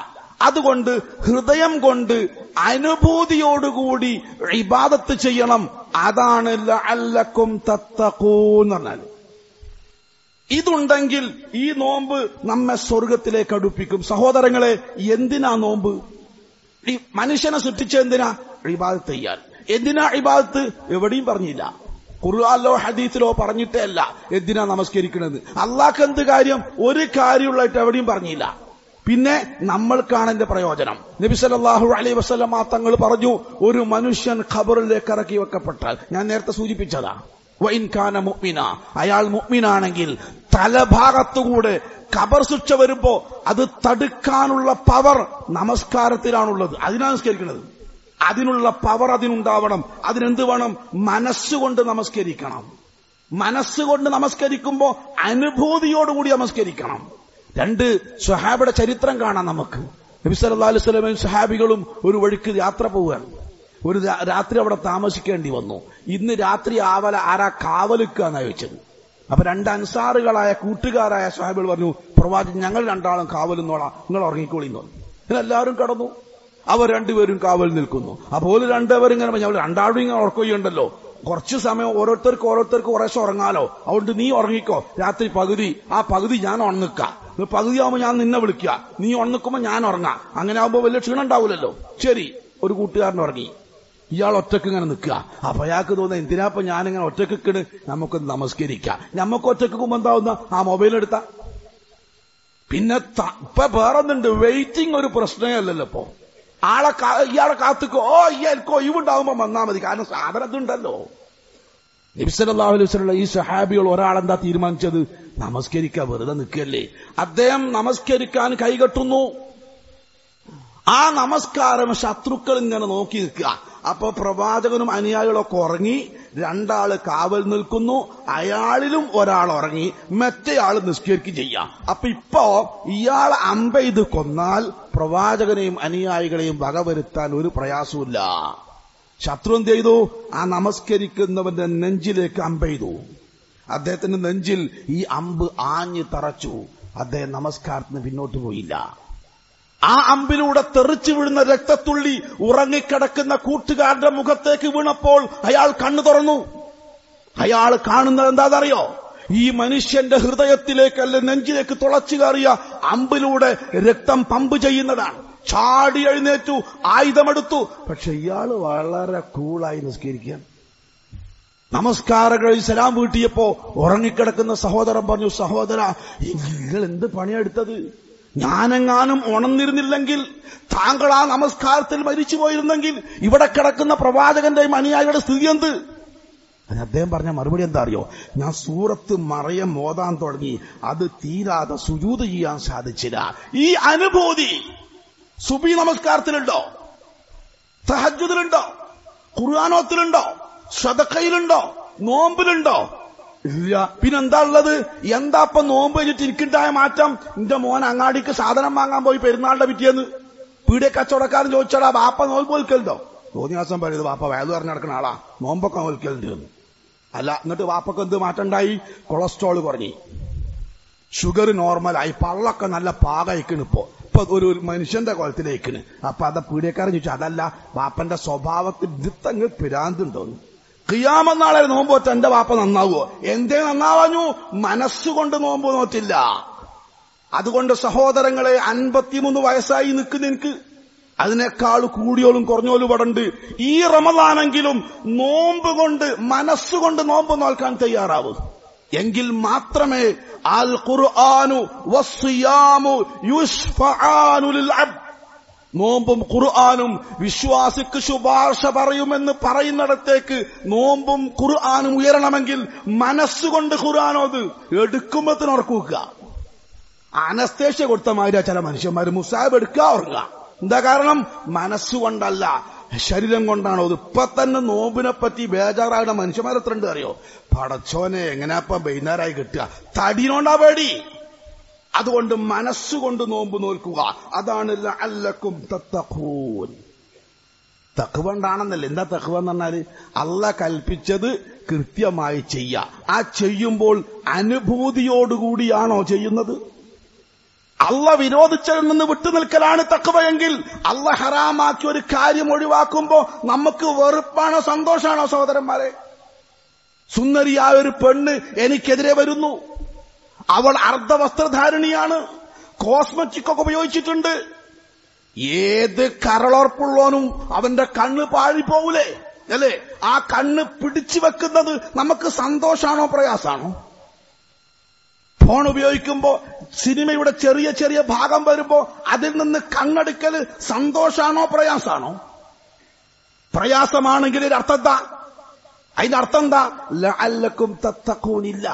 അതുകൊണ്ട് ഹൃദയം കൊണ്ട് അനുഭൂതിയോടുകൂടി ഇബാദത്ത് ചെയ്യണം അതാണ് ലഅല്ലക്കും തത്തഖൂൻ എന്ന് പറഞ്ഞാൽ ഇതുണ്ടെങ്കിൽ ഈ നോമ്പ് നമ്മെ സ്വർഗത്തിലേക്ക് അടുപ്പിക്കും സഹോദരങ്ങളെ എന്തിനാ നോമ്പ് ഈ മനുഷ്യനെ സൃഷ്ടിച്ച എന്തിനാ ഇബാദത്ത് ചെയ്യാൻ എന്തിനാ ഇബാദത്ത് എവിടെയും പറഞ്ഞില്ല ഖുർആാനിലോ ഹദീസിലോ പറഞ്ഞിട്ടേ അല്ല എന്തിനാ നമസ്കരിക്കണത് അള്ളാഹ് എന്ത് കാര്യം ഒരു കാര്യമുള്ളതായിട്ട് എവിടെയും പറഞ്ഞില്ല പിന്നെ നമ്മൾക്കാണ് എന്റെ പ്രയോജനം നബി സല്ലല്ലാഹു അലൈഹി വസല്ലമ തങ്ങൾ പറഞ്ഞു ഒരു മനുഷ്യൻ ഖബറിലേക്ക് ഇറക്കി വെക്കപ്പെട്ടാൽ ഞാൻ നേരത്തെ സൂചിപ്പിച്ചതാ വൈൻ കാന മുഅ്മിന അയാൾ മുഅ്മിനാണെങ്കിൽ തലഭാഗത്തുകൂടെ ഖബർ ശിക്ഷ വരുമ്പോ അത് തടുക്കാനുള്ള പവർ നമസ്കാരത്തിലാണുള്ളത് അതിനാ നമസ്കരിക്കുന്നത് അതിനുള്ള പവർ അതിനുണ്ടാവണം അതിനെന്ത് വേണം മനസ്സുകൊണ്ട് നമസ്കരിക്കണം മനസ്സുകൊണ്ട് നമസ്കരിക്കുമ്പോ അനുഭൂതിയോടുകൂടി നമസ്കരിക്കണം രണ്ട് സ്വഹാബിയുടെ ചരിത്രം കാണാം നമുക്ക് നബി സല്ലല്ലാഹു അലൈഹി വസല്ലമയും സ്വഹാബികളും ഒരു വഴിക്ക് യാത്ര പോവുകയാണ് ഒരു രാ- രാത്രി അവിടെ താമസിക്കേണ്ടി വന്നു ഇന്ന് രാത്രി ആവല ആരാ കാവലിക്കാന്നാ ചോദിച്ചത് അപ്പൊ രണ്ട് അൻസാറുകളായ കൂട്ടുകാരായ സ്വഹാബികൾ പറഞ്ഞു പ്രവാചകൻ ഞങ്ങൾ രണ്ടാളും കാവലിന്നോളാം നിങ്ങൾ ഉറങ്ങിക്കോളിന്ന് പറഞ്ഞു ഇങ്ങനെ എല്ലാവരും കടന്നു അവർ രണ്ടുപേരും കാവൽ നിൽക്കുന്നു അപ്പോൾ രണ്ടുപേരും ഇങ്ങനെ ഞങ്ങൾ രണ്ടാളും ഇങ്ങനെ ഉറക്കുകയുണ്ടല്ലോ കുറച്ചു സമയം ഓരോരുത്തർക്ക് ഓരോരുത്തർക്ക് കുറേശ്ശെ ഉറങ്ങാലോ അതുകൊണ്ട് നീ ഉറങ്ങിക്കോ രാത്രി പകുതി ആ പകുതി ഞാൻ ഉണക്കുക പകുതി ആവുമ്പോ ഞാൻ നിന്നെ വിളിക്കുക നീ ഉണക്കുമ്പോ ഞാൻ ഉറങ്ങാം അങ്ങനെ ആവുമ്പോ വലിയ ക്ഷീണം ഉണ്ടാവില്ലല്ലോ ശരി ഒരു കൂട്ടുകാരൻ ഉറങ്ങി ഇയാൾ ഒറ്റക്ക് ഇങ്ങനെ നിൽക്കുക അപ്പൊ അയാൾക്ക് തോന്നുന്നത് എന്തിനാപ്പൊ ഞാനിങ്ങനെ ഒറ്റക്ക് നിൽക്കണ് നമുക്ക് നമസ്കരിക്കാം നമുക്ക് ഒറ്റക്ക് മുമ്പ് എന്താവുന്ന ആ മൊബൈൽ എടുത്ത പിന്നെ ത- ഇപ്പൊ വേറൊന്നുണ്ട് വെയിറ്റിംഗ് ഒരു പ്രശ്നമേ അല്ലല്ലോ ഇപ്പൊ ആളെ കാ- ഇയാളെ കാത്തുക്കോ ഓ ഇയാൾക്ക് ഒഴിവുണ്ടാവുമ്പോ വന്നാ മതി കാരണം സാധനം ഇതുണ്ടല്ലോ നബിസലാഹു അലൈഹി വസല്ലം ഈ സഹാബികൾ ഒരാളെന്താ തീരുമാനിച്ചത് നമസ്കരിക്കാൻ വെറുതെ നിൽക്കല്ലേ അദ്ദേഹം നമസ്കരിക്കാൻ കൈകെട്ടുന്നു ആ നമസ്കാരം ശത്രുക്കൾ ഇങ്ങനെ നോക്കി നിൽക്കുക അപ്പൊ പ്രവാചകനും അനുയായികളൊക്കെ ഉറങ്ങി രണ്ടാള് കാവൽ നിൽക്കുന്നു അയാളിലും ഒരാൾ ഉറങ്ങി മറ്റേയാൾ നിസ്കരിക്കുകയും ചെയ്യാം അപ്പൊ ഇപ്പോ ഇയാൾ അമ്പെയ്ത് കൊന്നാൽ പ്രവാചകനെയും അനുയായികളെയും വകവരുത്താൻ ഒരു പ്രയാസമില്ല ശത്രു എന്ത് ചെയ്തു ആ നമസ്കരിക്കുന്നവന്റെ നെഞ്ചിലേക്ക് അമ്പെയ്തു അദ്ദേഹത്തിന്റെ നെഞ്ചിൽ ഈ അമ്പ് ആഞ്ഞു തറച്ചു അദ്ദേഹം നമസ്കാരത്തിന് പിന്നോട്ട് പോയില്ല ആ അമ്പിലൂടെ തെറിച്ചു വീഴുന്ന രക്തത്തുള്ളി ഉറങ്ങിക്കിടക്കുന്ന കൂട്ടുകാരന്റെ മുഖത്തേക്ക് വീണപ്പോൾ അയാൾ കണ്ണു തുറന്നു അയാൾ കാണുന്നത് എന്താണെന്നറിയോ ഈ മനുഷ്യന്റെ ഹൃദയത്തിലേക്ക് നെഞ്ചിലേക്ക് തുളച്ചു കയറിയ അമ്പിലൂടെ രക്തം പമ്പ് ചെയ്യുന്നതാണ് ചാടി എഴുന്നേറ്റു ആയുധമെടുത്തു പക്ഷെ ഇയാൾ വളരെ കൂളായി നിസ്കരിക്കാൻ നമസ്കാരം കഴിഞ്ഞ് സലാം വീട്ടിയപ്പോ ഉറങ്ങിക്കിടക്കുന്ന സഹോദരൻ പറഞ്ഞു സഹോദര നിങ്ങൾ എന്ത് പണിയെടുത്തത് ഞാനെങ്ങാനും ഉണർന്നിരുന്നില്ലെങ്കിൽ താങ്കൾ ആ നമസ്കാരത്തിൽ മരിച്ചു പോയിരുന്നെങ്കിൽ ഇവിടെ കിടക്കുന്ന പ്രവാചകന്റെയും അനുയായിയുടെ സ്ഥിതി എന്ത് അതിന് അദ്ദേഹം പറഞ്ഞ മറുപടി എന്താ അറിയോ ഞാൻ സൂറത്ത് മറയം മോതാൻ തുടങ്ങി അത് തീരാതെ സുജൂത് ചെയ്യാൻ സാധിച്ചില്ല ഈ അനുഭൂതി സുബി നമസ്കാരത്തിലുണ്ടോ തഹജുദിലുണ്ടോ ഖുർആാനോത്തിലുണ്ടോ സ്വതക്കയിലുണ്ടോ നോമ്പിലുണ്ടോ ഇല്ല പിന്നെന്താ ഉള്ളത് എന്താ ഇപ്പൊ നോമ്പ് കഴിഞ്ഞിട്ട് എനിക്കുണ്ടായ മാറ്റം എന്റെ മോൻ അങ്ങാടിക്ക് സാധനം വാങ്ങാൻ പോയി പെരുന്നാളിന്റെ പിറ്റേന്ന് പീടിയ കച്ചവടക്കാരൻ ചോദിച്ചാടാ വാപ്പ നോമ്പ് നോൽക്കലുണ്ടോ തോന്നിയാസം പറയുന്നത് വാപ്പ വയലു പറഞ്ഞ് നടക്കുന്ന ആളാ നോമ്പൊക്കെ നോൽക്കലുണ്ട് എന്ന് അല്ല എന്നിട്ട് വാപ്പക്ക് എന്ത് മാറ്റം ഉണ്ടായി കൊളസ്ട്രോൾ കുറഞ്ഞു ഷുഗർ നോർമലായി പള്ളൊക്കെ നല്ല പാകയിക്കണ് ഇപ്പോ ഇപ്പൊ ഒരു ഒരു മനുഷ്യന്റെ കുളത്തിലേക്കണ് അപ്പൊ അത് പീഡിയക്കാരൻ ചോദിച്ചു അതല്ല വാപ്പന്റെ സ്വഭാവത്തിൽ ഇതിത്തങ്ങ് പിരാന്തുണ്ടോന്ന് കിയാമെന്നാളെ നോമ്പ് വെച്ച എന്റെ വാപ്പ നന്നാവോ എന്തേ നന്നാവാഞ്ഞു മനസ്സുകൊണ്ട് നോമ്പ് നോറ്റില്ല അതുകൊണ്ട് സഹോദരങ്ങളെ അൻപത്തിമൂന്ന് വയസ്സായി നിൽക്കുന്ന എനിക്ക് അതിനേക്കാൾ കൂടിയോളും കുറഞ്ഞോലും പടണ്ട് ഈ റമദാനെങ്കിലും നോമ്പ് കൊണ്ട് മനസ്സുകൊണ്ട് നോമ്പ് നോൽക്കാൻ തയ്യാറാവും എങ്കിൽ മാത്രമേ അൽ ഖുർആാനു വസ്സിയാമു യുഷ്ഫആനു ലിൽ അബ്ദ് നോമ്പും ഖുർആാനും വിശ്വാസിക്ക് ശുപാർശ പറയുമെന്ന് പറയുന്നിടത്തേക്ക് നോമ്പും ഖുർആാനും ഉയരണമെങ്കിൽ മനസ്സുകൊണ്ട് ഖുർആാനോത് എടുക്കുമ്പത്തിന് ഉറക്കുക അനസ്തേഷ്യ കൊടുത്ത മാതിരി ചില മനുഷ്യന്മാർ മുസാബ് എടുക്കുക ഉറങ്ങുക എന്താ കാരണം മനസ്സുകൊണ്ടല്ല ശരീരം കൊണ്ടാണോ ഇത് ഇപ്പൊ തന്നെ നോമ്പിനെ പറ്റി ബേജാറാകുന്ന മനുഷ്യന്മാർ എത്ര ഉണ്ട് അറിയോ പടച്ചോനെ എങ്ങനെയപ്പം വൈകുന്നേരമായി കിട്ടുക തടിനോണ്ടാ പേടി അതുകൊണ്ട് മനസ്സുകൊണ്ട് നോമ്പ് നോൽക്കുക അതാണ് ലഅല്ലക്കും തത്തഖൂൻ തഖ്വ ഉണ്ടാണെന്നല്ല എന്താ തഖ്വ എന്ന് പറഞ്ഞാല് അല്ല കൽപ്പിച്ചത് കൃത്യമായി ചെയ്യുക ആ ചെയ്യുമ്പോൾ അനുഭൂതിയോടുകൂടിയാണോ ചെയ്യുന്നത് അള്ള വിരോധിച്ചതിൽ നിന്ന് വിട്ടുനിൽക്കലാണ് തക്കവയെങ്കിൽ അള്ള ഹറാമാക്കി ഒരു കാര്യം ഒഴിവാക്കുമ്പോ നമുക്ക് വെറുപ്പാണോ സന്തോഷാണോ സഹോദരന്മാരെ സുന്ദരിയായ ഒരു പെണ്ണ് എനിക്കെതിരെ വരുന്നു അവൾ അർദ്ധവസ്ത്രധാരിണിയാണ് കോസ്മെറ്റിക് ഒക്കെ ഉപയോഗിച്ചിട്ടുണ്ട് ഏത് കരളോർപ്പുള്ളവനും അവന്റെ കണ്ണ് പാഴിപ്പോകൂലേ അല്ലേ ആ കണ്ണ് പിടിച്ചു വെക്കുന്നത് നമുക്ക് സന്തോഷാണോ പ്രയാസാണോ ഫോൺ ഉപയോഗിക്കുമ്പോ സിനിമയുടെ ചെറിയ ചെറിയ ഭാഗം വരുമ്പോ അതിൽ നിന്ന് കണ്ണെടുക്കൽ സന്തോഷാണോ പ്രയാസാണോ പ്രയാസമാണെങ്കിൽ ഇതിന്റെ അർത്ഥം എന്താ അതിന്റെ അർത്ഥം എന്താ ലഅല്ലക്കും തത്തക്കൂനില്ല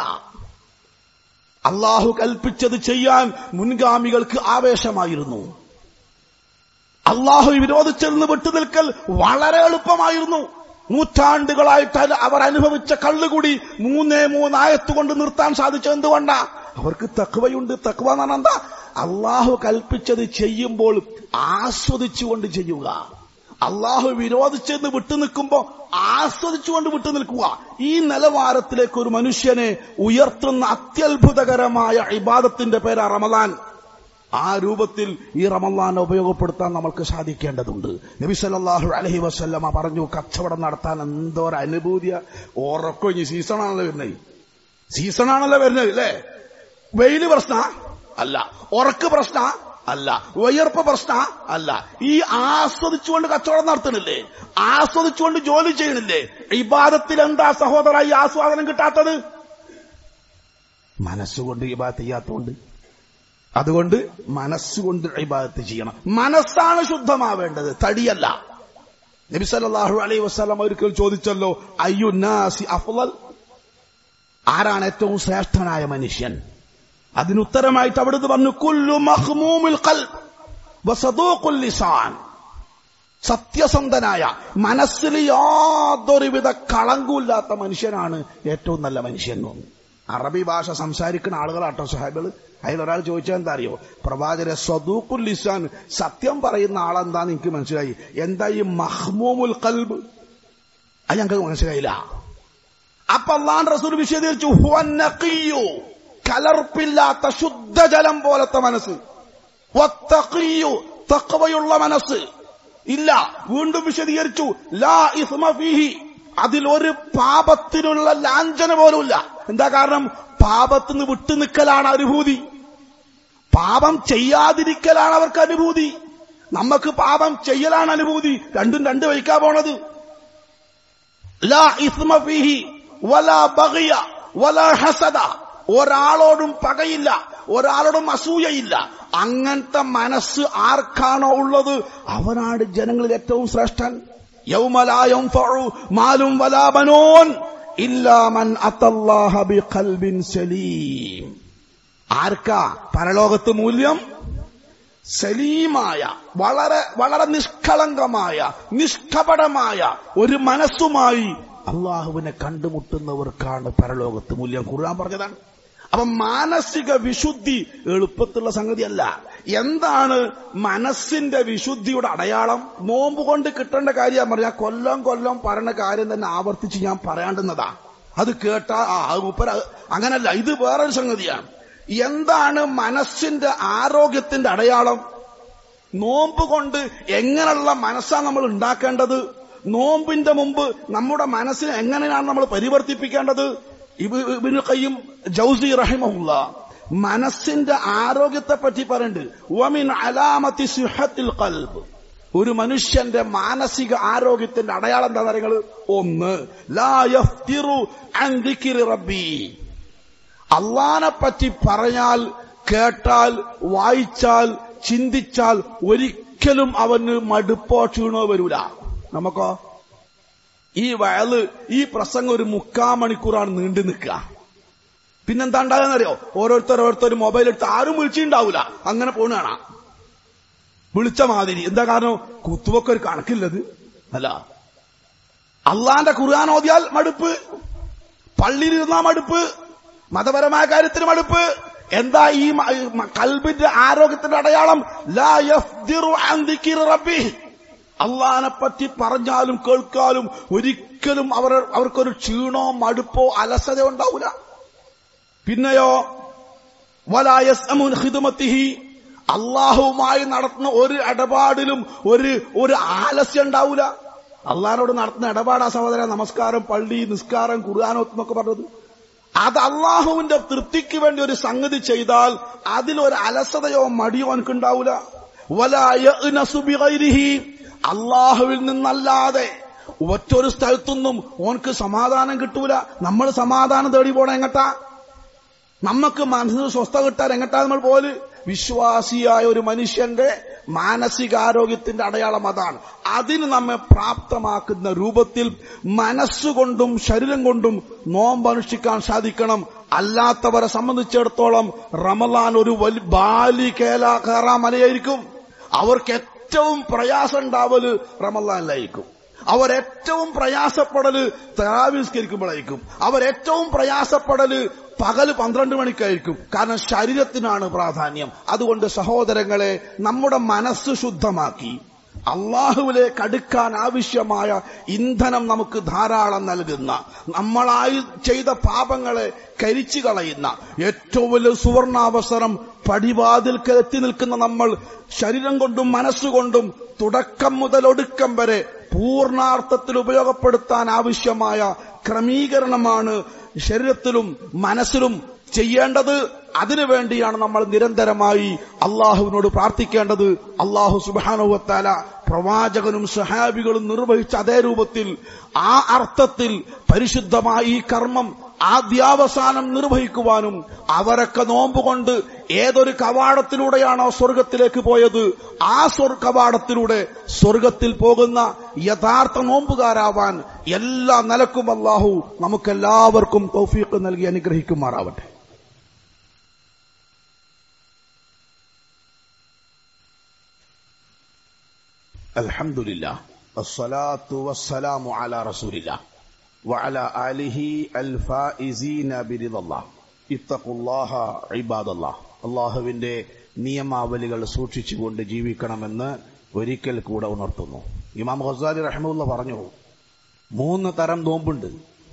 അള്ളാഹു കൽപ്പിച്ചത് ചെയ്യാൻ മുൻഗാമികൾക്ക് ആവേശമായിരുന്നു അള്ളാഹു വിരോധിച്ചതിൽ നിന്ന് വിട്ടുനിൽക്കൽ വളരെ എളുപ്പമായിരുന്നു നൂറ്റാണ്ടുകളായിട്ട് അത് അവർ അനുഭവിച്ച കള്ളുകൂടി മൂന്നേ മൂന്നായത്ത് കൊണ്ട് നിർത്താൻ സാധിച്ചത് എന്തുകൊണ്ടാ അവർക്ക് തക്വയുണ്ട് തക്വ എന്ന് പറഞ്ഞാൽ എന്താ അള്ളാഹു കൽപ്പിച്ചത് ചെയ്യുമ്പോൾ ആസ്വദിച്ചുകൊണ്ട് ചെയ്യുക അള്ളാഹു വിരോധിച്ചെന്ന് വിട്ടുനിൽക്കുമ്പോ ആസ്വദിച്ചുകൊണ്ട് വിട്ടുനിൽക്കുക ഈ നിലവാരത്തിലേക്ക് ഒരു മനുഷ്യനെ ഉയർത്തുന്ന അത്യത്ഭുതകരമായ ഇബാദത്തിന്റെ പേരാ റമദാൻ ആ രൂപത്തിൽ ഈ റമദാൻ ഉപയോഗപ്പെടുത്താൻ നമ്മൾക്ക് സാധിക്കേണ്ടതുണ്ട് നബി സല്ലല്ലാഹു അലൈഹി വസല്ലമ പറഞ്ഞു കച്ചവടം നടത്താൻ എന്തോ ഒരു അനുഭൂതിയ ഉറക്കൊഴിഞ്ഞ് സീസണാണല്ലോ വരുന്നത് സീസണാണല്ലോ വരുന്നത് അല്ലേ വെയില് പ്രശ്ന അല്ല ഉറക്ക് പ്രശ്ന അല്ല വയർപ്പ് പ്രശ്ന അല്ല ഈ ആസ്വദിച്ചുകൊണ്ട് കച്ചവടം നടത്തണില്ലേ ആസ്വദിച്ചുകൊണ്ട് ജോലി ചെയ്യണില്ലേ ഇബാദത്തിൽ എന്താ സഹോദര ഈ ആസ്വാദനം കിട്ടാത്തത് മനസ്സുകൊണ്ട് ഇബാദത്ത് ചെയ്യാത്തതുകൊണ്ട് അതുകൊണ്ട് മനസ്സുകൊണ്ട് ഇബാദത്ത് ചെയ്യണം മനസ്സാണ് ശുദ്ധമാവേണ്ടത് തടിയല്ല നബി സല്ലല്ലാഹു അലൈഹി വസല്ലം ഒരിക്കൽ ചോദിച്ചല്ലോ അയ്യുന്നാസി അഫ്ളൽ ആരാണ് ഏറ്റവും ശ്രേഷ്ഠനായ മനുഷ്യൻ അതിനുത്തരമായിട്ട് അവിടുന്ന് പറഞ്ഞു കുല്ലു മഹ്മൂമിൽ ഖൽബ് വസദൂഖുൽ ലിസാൻ സത്യസന്ധനായ മനസ്സിൽ യാതൊരുവിധ കളങ്കൂല്ലാത്ത മനുഷ്യനാണ് ഏറ്റവും നല്ല മനുഷ്യൻ അറബി ഭാഷ സംസാരിക്കുന്ന ആളുകളാട്ടോ സാഹിബികൾ അതിലൊരാൾ ചോദിച്ചാൽ എന്താ അറിയോ പ്രവാചക സ്വദൂഖുൽ ലിസാൻ സത്യം പറയുന്ന ആളെന്താന്ന് എനിക്ക് മനസ്സിലായി എന്താ ഈ മഹ്മൂമുൽ കൽബ് അത് ഞങ്ങൾക്ക് മനസ്സിലായില്ല അപ്പൊ അള്ളാൻ റസൂൽ വിശദീകരിച്ചു ഹുവന്നഖിയ്യു കലർപ്പില്ലാത്ത ശുദ്ധജലം പോലത്തെ മനസ്സ് വത്തഖിയ്യു തഖ്വയുള്ള മനസ്സ് ഇല്ല വീണ്ടും വിശദീകരിച്ചു ലാ ഇസ്മ ഫീഹി അതിൽ ഒരു പാപത്തിനുള്ള ലാഞ്ചന പോലുമില്ല എന്താ കാരണം പാപത്തിന് വിട്ടു നിൽക്കലാണ് അനുഭൂതി പാപം ചെയ്യാതിരിക്കലാണ് അവർക്ക് അനുഭൂതി നമുക്ക് പാപം ചെയ്യലാണ് അനുഭൂതി രണ്ടും രണ്ട് വയ്ക്കാ പോണത് ലാ ഇസ്മ ഫീഹി വലാ ബഗിയ വലാ ഹസദ ഒരാളോടും പകയില്ല ഒരാളോടും അസൂയയില്ല അങ്ങനത്തെ മനസ്സ് ആർക്കാണോ ഉള്ളത് അവനാണ് ജനങ്ങളിൽ ഏറ്റവും ശ്രേഷ്ഠൻ യൗമലായം മാലും വലാബനോൻ ഇല്ലാമൻ അത്തല്ലാഹ ബിഖൽബിൻ സലീം ആർക്കാ പരലോകത്ത് മൂല്യം സലീമായ വളരെ വളരെ നിഷ്കളങ്കമായ നിഷ്കപടമായ ഒരു മനസ്സുമായി അള്ളാഹുവിനെ കണ്ടുമുട്ടുന്നവർക്കാണ് പരലോകത്ത് മൂല്യം ഖുർആൻ പറഞ്ഞതാണ് അപ്പൊ മാനസിക വിശുദ്ധി എളുപ്പത്തുള്ള സംഗതിയല്ല എന്താണ് മനസ്സിന്റെ വിശുദ്ധിയുടെ അടയാളം നോമ്പ് കൊണ്ട് കിട്ടേണ്ട കാര്യം പറഞ്ഞാൽ കൊല്ലം കൊല്ലം പറയുന്ന കാര്യം തന്നെ ആവർത്തിച്ച് ഞാൻ പറയാണ്ടുന്നതാ അത് കേട്ടാ ആ ഉപ്പര അങ്ങനല്ല ഇത് വേറൊരു സംഗതിയാണ് എന്താണ് മനസ്സിന്റെ ആരോഗ്യത്തിന്റെ അടയാളം നോമ്പ് കൊണ്ട് എങ്ങനെയുള്ള മനസ്സാണ് നമ്മൾ ഉണ്ടാക്കേണ്ടത് നോമ്പിന്റെ മുമ്പ് നമ്മുടെ മനസ്സിനെ എങ്ങനെയാണ് നമ്മൾ പരിവർത്തിപ്പിക്കേണ്ടത് ഇബിന് കയ്യും ജൗസി റഹിമഹുല്ല മനസ്സിന്റെ ആരോഗ്യത്തെ പറ്റി പറയുന്നുണ്ട് വമിൻ അലാമത്തി സിഹത്തിൽ കൽബ് ഒരു മനുഷ്യന്റെ മാനസിക ആരോഗ്യത്തിന്റെ അടയാളം എന്താ നിങ്ങൾ ഒന്ന് ലാ യഫ്തിറു അൻ ദിക്രി റബ്ബി അള്ളാനെ പറ്റി പറഞ്ഞാൽ കേട്ടാൽ വായിച്ചാൽ ചിന്തിച്ചാൽ ഒരിക്കലും അവന് മടുപ്പോ ക്ഷീണോ വരൂല നമുക്കോ ഈ വയല് ഈ പ്രസംഗം ഒരു മുക്കാ മണിക്കൂറാണ് നീണ്ടു നിൽക്കുക പിന്നെന്താ ഉണ്ടാകുന്നറിയോ ഓരോരുത്തർ ഓരോരുത്തർ മൊബൈൽ എടുത്ത് ആരും വിളിച്ചിട്ടുണ്ടാവൂല അങ്ങനെ പോണ കാണാം വിളിച്ച മാതിരി എന്താ കാരണം കുത്തുവൊക്കെ ഒരു കണക്കില്ലത് അല്ല അള്ളാന്റെ ഖുർആൻ ഓതിയാൽ മടുപ്പ് പള്ളിയിലിരുന്നാ മടുപ്പ് മതപരമായ കാര്യത്തിന് മടുപ്പ് എന്താ ഈ കൽബിന്റെ ആരോഗ്യത്തിന്റെ അടയാളം ലാ യഫ്ദിറു അൻ ദിക്രി റബ്ബി അള്ളഹാനെ പറ്റി പറഞ്ഞാലും കേൾക്കാലും ഒരിക്കലും അവർ അവർക്കൊരു ക്ഷീണോ മടുപ്പോ അലസത ഉണ്ടാവില്ല പിന്നെയോ വലായസ് ഹിദുമത്തിഹി അള്ളാഹുവുമായി നടത്തുന്ന ഒരു ഇടപാടിലും ഒരു ഒരു ആലസ്യം ഉണ്ടാവൂല അള്ളാഹിനോട് നടത്തുന്ന ഇടപാടാ സഹോദര നമസ്കാരം പള്ളി നിസ്കാരം ഖുർആാനോത്ത് എന്നൊക്കെ പറഞ്ഞത് അത് അള്ളാഹുവിന്റെ തൃപ്തിക്ക് വേണ്ടി ഒരു സംഗതി ചെയ്താൽ അതിലൊരു അലസതയോ മടിയോ എനിക്ക് ഉണ്ടാവൂല അള്ളാഹുവിൽ നിന്നല്ലാതെ ഒറ്റൊരു സ്ഥലത്തൊന്നും ഓനക്ക് സമാധാനം കിട്ടൂല നമ്മൾ സമാധാനം തേടി പോണ എങ്ങട്ടാ നമുക്ക് മനസ്സിന് സ്വസ്ഥ കിട്ടാൻ എങ്ങട്ടാ നമ്മൾ പോലെ വിശ്വാസിയായ ഒരു മനുഷ്യന്റെ മാനസികാരോഗ്യത്തിന്റെ അടയാളം അതാണ് അതിന് നമ്മെ പ്രാപ്തമാക്കുന്ന രൂപത്തിൽ മനസ്സുകൊണ്ടും ശരീരം കൊണ്ടും നോമ്പനുഷ്ഠിക്കാൻ സാധിക്കണം അല്ലാത്തവരെ സംബന്ധിച്ചിടത്തോളം റമലാൻ ഒരു വലിയ ബാലി കേല കയറാ മലയായിരിക്കും അവർക്ക് ഏറ്റവും പ്രയാസം ഉണ്ടാവല് റമലാനിലായിരിക്കും അവരേറ്റവും പ്രയാസപ്പെടല് തറാവിസ്കരിക്കുമ്പോഴായിരിക്കും അവരേറ്റവും പ്രയാസപ്പെടല് പകല് പന്ത്രണ്ട് മണിക്കായിരിക്കും കാരണം ശരീരത്തിനാണ് പ്രാധാന്യം അതുകൊണ്ട് സഹോദരങ്ങളെ നമ്മുടെ മനസ്സ് ശുദ്ധമാക്കി അള്ളാഹുവിലേക്ക് അടുക്കാൻ ആവശ്യമായ ഇന്ധനം നമുക്ക് ധാരാളം നൽകുന്ന നമ്മളായി ചെയ്ത പാപങ്ങളെ കരിച്ചു കളയുന്ന ഏറ്റവും വലിയ സുവർണാവസരം പടിവാതിൽക്ക് എത്തി നിൽക്കുന്ന നമ്മൾ ശരീരം കൊണ്ടും മനസ്സുകൊണ്ടും തുടക്കം മുതൽ ഒടുക്കം വരെ പൂർണാർത്ഥത്തിൽ ഉപയോഗപ്പെടുത്താൻ ആവശ്യമായ ക്രമീകരണമാണ് ശരീരത്തിലും മനസ്സിലും ചെയ്യേണ്ടത് അതിനുവേണ്ടിയാണ് നമ്മൾ നിരന്തരമായി അള്ളാഹുവിനോട് പ്രാർത്ഥിക്കേണ്ടത് അള്ളാഹു സുബാനുവത്താല പ്രവാചകനും സഹാബികളും നിർവഹിച്ച അതേ രൂപത്തിൽ ആ അർത്ഥത്തിൽ പരിശുദ്ധമായ ഈ കർമ്മം ആദ്യാവസാനം നിർവഹിക്കുവാനും അവരൊക്കെ നോമ്പുകൊണ്ട് ഏതൊരു കവാടത്തിലൂടെയാണോ സ്വർഗത്തിലേക്ക് പോയത് ആ സ്വർ കവാടത്തിലൂടെ സ്വർഗത്തിൽ പോകുന്ന യഥാർത്ഥ നോമ്പുകാരാവാൻ എല്ലാ നിലക്കും അള്ളാഹു നമുക്കെല്ലാവർക്കും തൗഫീഖ് നൽകി അനുഗ്രഹിക്കുമാറാവട്ടെ അൽഹംദുലില്ല الصلاة والسلام على رسول الله وعلى آله الفائزين برضا الله اتقوا الله عباد الله അള്ളാഹുവിന്റെ നിയമാവലികൾ സൂക്ഷിച്ചുകൊണ്ട് ജീവിക്കണമെന്ന് ഒരിക്കൽ കൂടെ ഉണർത്തുന്നു ഇമാം ഖസാലി റഹ്മുല്ല പറഞ്ഞു മൂന്ന് തരം നോമ്പുണ്ട്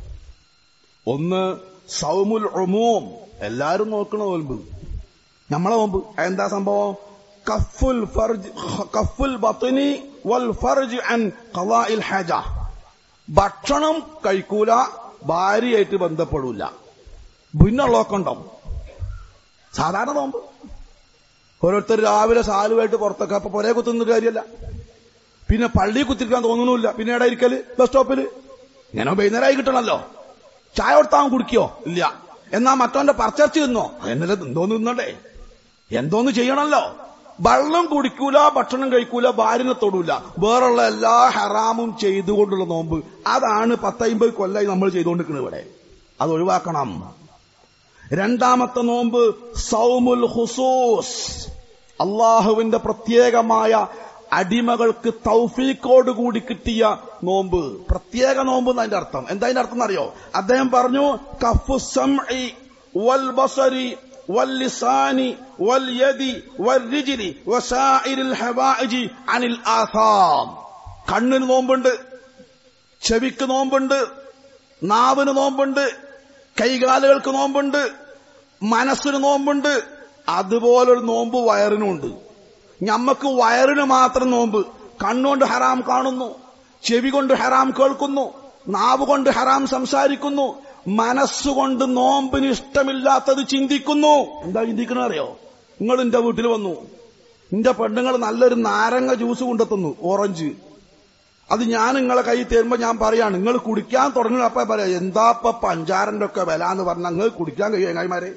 ഒന്ന് സൗമുൽ ഉമൂം എല്ലാരും നോക്കണ നോമ്പ് നമ്മളെ നോമ്പ് എന്താ സംഭവം കഫുൽ ഫർജ് കഫുൽ ബത്നി വൽ ഫർജ് അൻ ഖളാഇൽ ഹജ ഭക്ഷണം കഴിക്കൂല ഭാര്യയായിട്ട് ബന്ധപ്പെടൂല ഭിന്നുള്ളതൊക്കെ ഉണ്ടാവും സാധാരണ നോമ്പ് ഓരോരുത്തർ രാവിലെ സാലുമായിട്ട് പുറത്തൊക്കെ അപ്പൊ പൊരേ കുത്തുന്നൊരു കാര്യമല്ല പിന്നെ പള്ളി കുത്തിരിക്കാൻ തോന്നുന്നില്ല പിന്നെ എവിടെ ഇരിക്കല് ബസ് സ്റ്റോപ്പില് ഇങ്ങനെ വൈകുന്നേരമായി കിട്ടണല്ലോ ചായ കൊടുത്താൻ കുടിക്കോ ഇല്ല എന്നാ മറ്റവന്റെ പർച്ചേർച്ച് തിന്നോ എന്നല്ല എന്തോന്ന് തിന്നണ്ടേ എന്തോന്ന് ചെയ്യണല്ലോ വെള്ളം കുടിക്കൂല ഭക്ഷണം കഴിക്കൂല ഭാര്യനെ തൊടൂല വേറുള്ള എല്ലാ ഹറാമും ചെയ്തുകൊണ്ടുള്ള നോമ്പ് അതാണ് പത്തൈമ്പത് കൊല്ലായി നമ്മൾ ചെയ്തുകൊണ്ടിരിക്കുന്നത് ഇവിടെ അത് ഒഴിവാക്കണം രണ്ടാമത്തെ നോമ്പ് സൗമുൽ ഹുസൂസ് അള്ളാഹുവിന്റെ പ്രത്യേകമായ അടിമകൾക്ക് തൗഫീക്കോട് കൂടി കിട്ടിയ നോമ്പ് പ്രത്യേക നോമ്പ് എന്നതിന്റെ അർത്ഥം എന്താ അതിന്റെ അർത്ഥം അറിയോ അദ്ദേഹം പറഞ്ഞു കഫു സംഇ വൽ ബസരി واللسان واليد والرجل وسائر الحوائج عن الآثام കണ്ണിന് നോമ്പുണ്ട് ചെവിക്ക് നോമ്പുണ്ട് നാവിന് നോമ്പുണ്ട് കൈകാലുകൾക്ക് നോമ്പുണ്ട് മനസ്സിന് നോമ്പുണ്ട് അതുപോലൊരു നോമ്പ് വയറിനുണ്ട് ഞമ്മക്ക് വയറിന് മാത്രം നോമ്പ് കണ്ണുകൊണ്ട് ഹറാം കാണുന്നു ചെവി കൊണ്ട് ഹറാം കേൾക്കുന്നു നാവ് കൊണ്ട് ഹറാം സംസാരിക്കുന്നു മനസ്സുകൊണ്ട് നോമ്പിന് ഇഷ്ടമില്ലാത്തത് ചിന്തിക്കുന്നു എന്താ ചിന്തിക്കണ അറിയോ നിങ്ങൾ എന്റെ വീട്ടിൽ വന്നു എന്റെ പെണ്ണുങ്ങൾ നല്ലൊരു നാരങ്ങ ജ്യൂസ് കൊണ്ടെത്തുന്നു ഓറഞ്ച് അത് ഞാൻ നിങ്ങളെ കൈ തരുമ്പോ ഞാൻ പറയാണ് നിങ്ങൾ കുടിക്കാൻ തുടങ്ങുക അപ്പൊ പറയാം എന്താപ്പ പഞ്ചാരന്റെ ഒക്കെ വില എന്ന് പറഞ്ഞാൽ നിങ്ങൾ കുടിക്കാൻ കഴിയും ചങ്ങായിമാരെ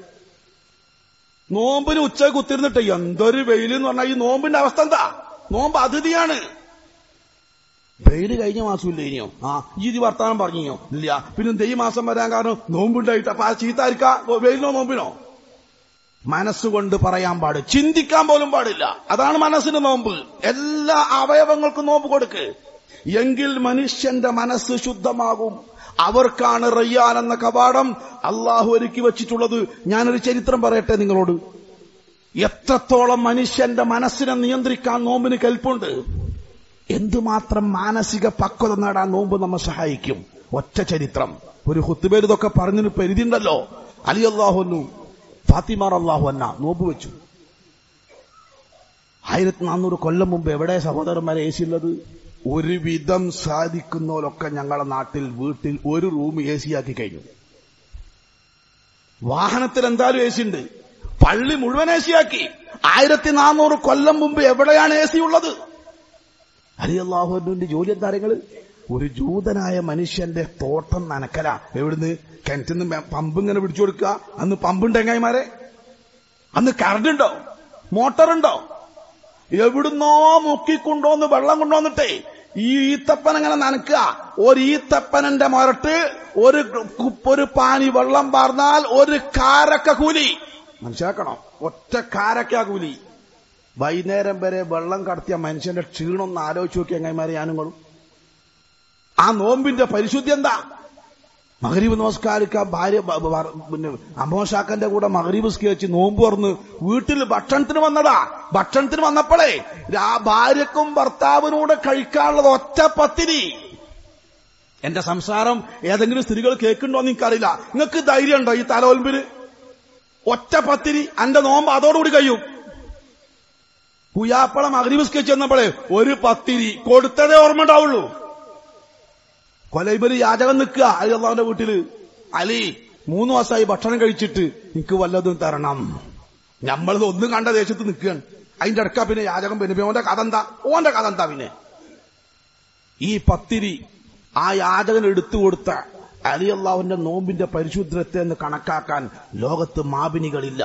നോമ്പിന് ഉച്ച കുത്തിരുന്നിട്ട് എന്തൊരു വെയിൽ എന്ന് പറഞ്ഞാൽ ഈ നോമ്പിന്റെ അവസ്ഥ എന്താ നോമ്പ് അതിഥിയാണ് വെയിൽ കഴിഞ്ഞ മാസമില്ല ഇനിയോ ആ ഈ ഇത് വർത്താനം പറഞ്ഞോ ഇല്ല പിന്നെ എന്ത് ഈ മാസം വരാൻ കാരണം നോമ്പുണ്ടായിട്ട് അപ്പൊ ആ ചീത്തായിരിക്കാ വെയിലിനോ നോമ്പിനോ മനസ്സുകൊണ്ട് പറയാൻ പാട് ചിന്തിക്കാൻ പോലും പാടില്ല അതാണ് മനസ്സിന് നോമ്പ് എല്ലാ അവയവങ്ങൾക്കും നോമ്പ് കൊടുക്ക് എങ്കിൽ മനുഷ്യന്റെ മനസ്സ് ശുദ്ധമാകും അവർക്കാണ് റയ്യാൻ എന്ന കവാടം അള്ളാഹു ഒരുക്കി വച്ചിട്ടുള്ളത് ഞാനൊരു ചരിത്രം പറയട്ടെ നിങ്ങളോട് എത്രത്തോളം മനുഷ്യന്റെ മനസ്സിനെ നിയന്ത്രിക്കാൻ നോമ്പിന് കൽപ്പുണ്ട് എന്തുമാത്രം മാനസിക പക്വത നേടാൻ നോമ്പ് നമ്മെ സഹായിക്കും ഒറ്റ ചരിത്രം ഒരു ഹുത്തുബേര് ഇതൊക്കെ പറഞ്ഞൊരു പരിധിയുണ്ടല്ലോ അലി അള്ളാഹുന്നു ഫാത്തിമാർ അള്ളാഹു അന്ന നോമ്പ് വെച്ചു ആയിരത്തി നാനൂറ് കൊല്ലം മുമ്പ് എവിടെ സഹോദരന്മാരെ എ സി ഉള്ളത് ഒരുവിധം സാധിക്കുന്നവരൊക്കെ ഞങ്ങളുടെ നാട്ടിൽ വീട്ടിൽ ഒരു റൂം എ സി ആക്കി കഴിഞ്ഞു വാഹനത്തിൽ എന്തായാലും എ സി ഉണ്ട് പള്ളി മുഴുവൻ എ സി ആക്കി ആയിരത്തി നാനൂറ് കൊല്ലം മുമ്പ് എവിടെയാണ് എ സി ഉള്ളത് അലി അള്ളാഹുവിന്റെ ജോലി എന്താ നിങ്ങള് ഒരു ജൂതനായ മനുഷ്യന്റെ തോട്ടം നനക്കല എവിടുന്ന് കിണറ്റിന്ന് പമ്പ് ഇങ്ങനെ പിടിച്ചു കൊടുക്കുക അന്ന് പമ്പുണ്ട് എങ്ങായിമാരെ അന്ന് കറണ്ട് ഉണ്ടോ മോട്ടറുണ്ടോ എവിടുന്നോ മുക്കിക്കൊണ്ടോന്ന് വെള്ളം കൊണ്ടുവന്നിട്ടേ ഈ ഈത്തപ്പൻ അങ്ങനെ നനക്കുക ഒരു ഈത്തപ്പനന്റെ മരട്ട് ഒരു കു- ഒരു പാനി വെള്ളം പാർന്നാൽ ഒരു കാരക്ക കൂലി മനസ്സിലാക്കണം ഒറ്റ കാരക്ക കൂലി വൈകുന്നേരം വരെ വെള്ളം കടത്തിയ മനുഷ്യന്റെ ക്ഷീണം ഒന്ന് ആലോചിച്ച് നോക്കി എങ്ങന്മാരെ ഞാനുങ്ങളും ആ നോമ്പിന്റെ പരിശുദ്ധി എന്താ മകരീബ് നമസ്കാരിക്ക ഭാര്യ ബ- ബ- പിന്നെ അമ്മോഷാക്കന്റെ കൂടെ മകരീബ് സ്കേച്ച് നോമ്പ് തുറന്ന് വീട്ടിൽ ഭക്ഷണത്തിന് വന്നതാ ഭക്ഷണത്തിന് വന്നപ്പോഴേ രാ- ഭാര്യക്കും ഭർത്താവിനൂടെ കഴിക്കാനുള്ളത് ഒറ്റ പത്തിരി എന്റെ സംസാരം ഏതെങ്കിലും സ്ത്രീകൾ കേൾക്കുന്നുണ്ടോ എന്ന് എനിക്കറിയില്ല നിങ്ങൾക്ക് ധൈര്യം ഉണ്ടോ ഈ തലോൽമ്പിന് ഒറ്റ പത്തിരി അന്റെ നോമ്പ് അതോടുകൂടി കഴിയും പുയാപ്പള മകരീബ് സ്കേച്ച് വന്നപ്പോഴേ ഒരു പത്തിരി കൊടുത്തതേ ഓർമ്മ ഉണ്ടാവുള്ളൂ കൊലൈബലി യാചകം നിൽക്കുക അലി അള്ളാഹുന്റെ വീട്ടില് അലി മൂന്ന് മാസമായി ഭക്ഷണം കഴിച്ചിട്ട് എനിക്ക് വല്ലതും തരണം നമ്മളത് ഒന്നും കണ്ട ദേശത്ത് നിൽക്കുകയാണ് അതിന്റെ അടുക്ക പിന്നെ യാചകം പിന്നെ ഓന്റെ കഥ എന്താ ഓന്റെ കഥ എന്താ പിന്നെ ഈ പത്തിരി ആ യാചകൻ എടുത്തു കൊടുത്ത അലി അള്ളാഹുവിന്റെ നോമ്പിന്റെ പരിശുദ്ധത്തെ എന്ന് കണക്കാക്കാൻ ലോകത്ത് മാപിനികളില്ല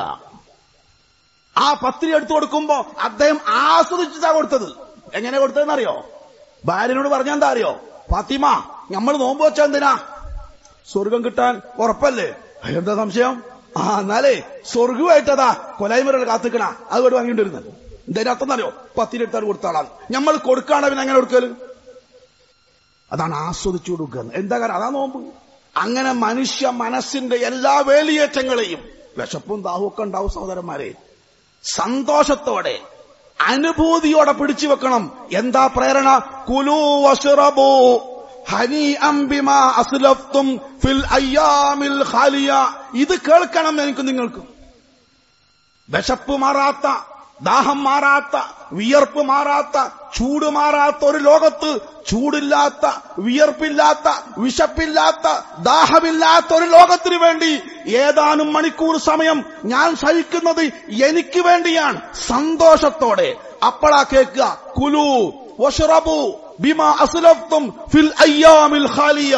ആ പത്തിരി എടുത്തു കൊടുക്കുമ്പോ അദ്ദേഹം ആസ്വദിച്ചിട്ടാ കൊടുത്തത് എങ്ങനെ കൊടുത്തതെന്നറിയോ ഭാര്യനോട് പറഞ്ഞ എന്താ അറിയോ ഫാത്തിമ നമ്മൾ നോമ്പ് വെച്ച എന്തിനാ സ്വർഗം കിട്ടാൻ ഉറപ്പല്ലേ എന്താ സംശയം ആ എന്നാലേ സ്വർഗമായിട്ടതാ കൊലായ്മകൾ കാത്തിക്കണ അതുകൊണ്ട് വാങ്ങിയിട്ട് വരുന്നത് എന്തായാലും അർത്ഥം അറിയോ പത്തിരി എടുത്താൽ കൊടുത്താളാണ് നമ്മൾ കൊടുക്കാണ് പിന്നെ എങ്ങനെ കൊടുക്കല് അതാണ് ആസ്വദിച്ചു കൊടുക്കുക എന്താ കാരണം അതാ നോമ്പ് അങ്ങനെ മനുഷ്യ മനസ്സിന്റെ എല്ലാ വേലിയേറ്റങ്ങളെയും വിശപ്പും ദാഹവും ഒക്കെ ഉണ്ടാവും സഹോദരന്മാരെ സന്തോഷത്തോടെ അനുഭൂതിയോടെ പിടിച്ചു വെക്കണം എന്താ പ്രേരണ കുലു വഷറബു ഹനി അംബിമാ അസ്ലഫ്തും ഫിൽ അയ്യാമിൽ ഖാലിയ ഇത് കേൾക്കണം എനിക്ക് നിങ്ങൾക്ക് വിശപ്പ് മാറാത്ത ദാഹം മാറാത്ത വിയർപ്പ് മാറാത്ത ചൂട് മാറാത്ത ഒരു ലോകത്ത് ചൂടില്ലാത്ത വിയർപ്പില്ലാത്ത വിശപ്പില്ലാത്ത ദാഹമില്ലാത്ത ഒരു ലോകത്തിന് വേണ്ടി ഏതാനും മണിക്കൂർ സമയം ഞാൻ സഹിക്കുന്നത് എനിക്ക് വേണ്ടിയാണ് സന്തോഷത്തോടെ അപ്പളാ കേൾക്കുക കുലു വഷറബു ബിമാ അസ്ലഫ്തും ഫിൽ അയ്യാമിൽ ഖാലിയ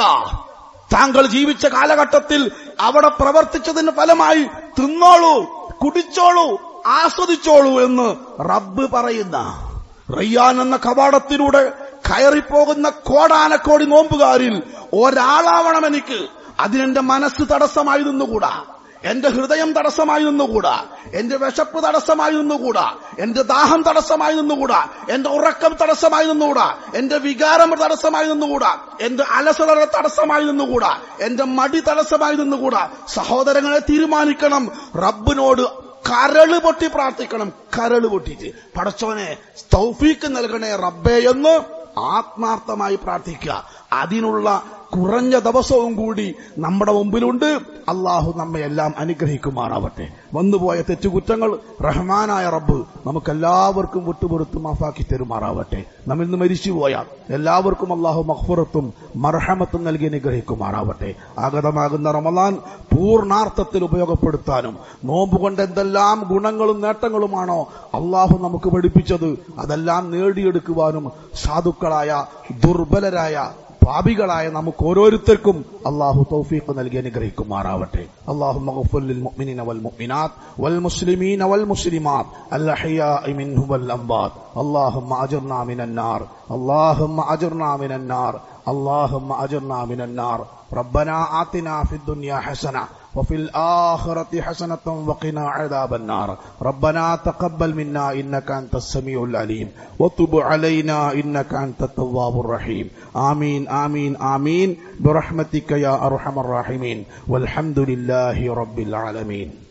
താങ്കൾ ജീവിച്ച കാലഘട്ടത്തിൽ അവിടെ പ്രവർത്തിച്ചതിന് ഫലമായി തിന്നോളൂ കുടിച്ചോളൂ ആസ്വദിച്ചോളൂ എന്ന് റബ്ബ് പറയുന്ന റയ്യാൻ എന്ന കവാടത്തിലൂടെ കയറിപ്പോകുന്ന കോടാനക്കോടി നോമ്പുകാരിൽ ഒരാളാവണം എനിക്ക് അതിനെന്റെ മനസ്സ് തടസ്സമായി നിന്നുകൂടാ എന്റെ ഹൃദയം തടസ്സമായി നിന്നുകൂടാ എന്റെ വിശപ്പ് തടസ്സമായി നിന്നുകൂടാ എന്റെ ദാഹം തടസ്സമായി നിന്നുകൂടാ എന്റെ ഉറക്കം തടസ്സമായി നിന്നുകൂടാ എന്റെ വികാരം തടസ്സമായി നിന്നുകൂടാ എന്റെ അലസത തടസ്സമായി നിന്നുകൂടാ എന്റെ മടി തടസ്സമായി നിന്നുകൂടാ സഹോദരങ്ങളെ തീരുമാനിക്കണം റബ്ബിനോട് കരള് പൊട്ടി പ്രാർത്ഥിക്കണം കരള് പൊട്ടിയിട്ട് പടച്ചോനെ തൗഫീക്ക് നൽകണേ റബ്ബേ എന്ന് ആത്മാർത്ഥമായി പ്രാർത്ഥിക്കുക അതിനുള്ള കുറഞ്ഞ ദിവസവും കൂടി നമ്മുടെ മുമ്പിലുണ്ട് അള്ളാഹു നമ്മെ എല്ലാം അനുഗ്രഹിക്കുമാറാവട്ടെ വന്നുപോയ തെറ്റുകുറ്റങ്ങൾ റഹ്മാനായ റബ്ബ് നമുക്കെല്ലാവർക്കും വിട്ടുപുറത്ത് മാഫാക്കി തരുമാറാവട്ടെ നമ്മിൽ നിന്ന് മരിച്ചുപോയ എല്ലാവർക്കും അള്ളാഹു മഹ്ഫുറത്തും മർഹമത്തും നൽകി അനുഗ്രഹിക്കുമാറാവട്ടെ ആഗതമാകുന്ന റമലാൻ പൂർണാർത്ഥത്തിൽ ഉപയോഗപ്പെടുത്താനും നോമ്പ് കൊണ്ട് എന്തെല്ലാം ഗുണങ്ങളും നേട്ടങ്ങളുമാണോ അള്ളാഹു നമുക്ക് പഠിപ്പിച്ചത് അതെല്ലാം നേടിയെടുക്കുവാനും സാധുക്കളായ ദുർബലരായ പാപികളായ നമുക്ക് ഓരോരുത്തർക്കും അള്ളാഹു തൗഫീഖ് നൽകി അനുഗ്രഹിക്കുമാറാവട്ടെ അള്ളാഹു മഗ്ഫിർ മുഅ്മിനീന വൽ മുഅ്മിനാത്ത് വൽ മുസ്ലിമീന വൽ മുസ്ലിമാത്ത് അൽഹയാഇ മിൻഹും വൽ അംവാത്ത് اللهم اجرنا من النار اللهم اجرنا من النار اللهم اجرنا من النار ربنا آتنا في الدنيا حسنه وفي الآخرة حسنة وقنا عذاب النار ربنا تقبل منا إنك أنت السميع العليم وتب علينا إنك أنت التواب الرحيم آمين آمين آمين برحمتك يا أرحم الراحمين والحمد لله رب العالمين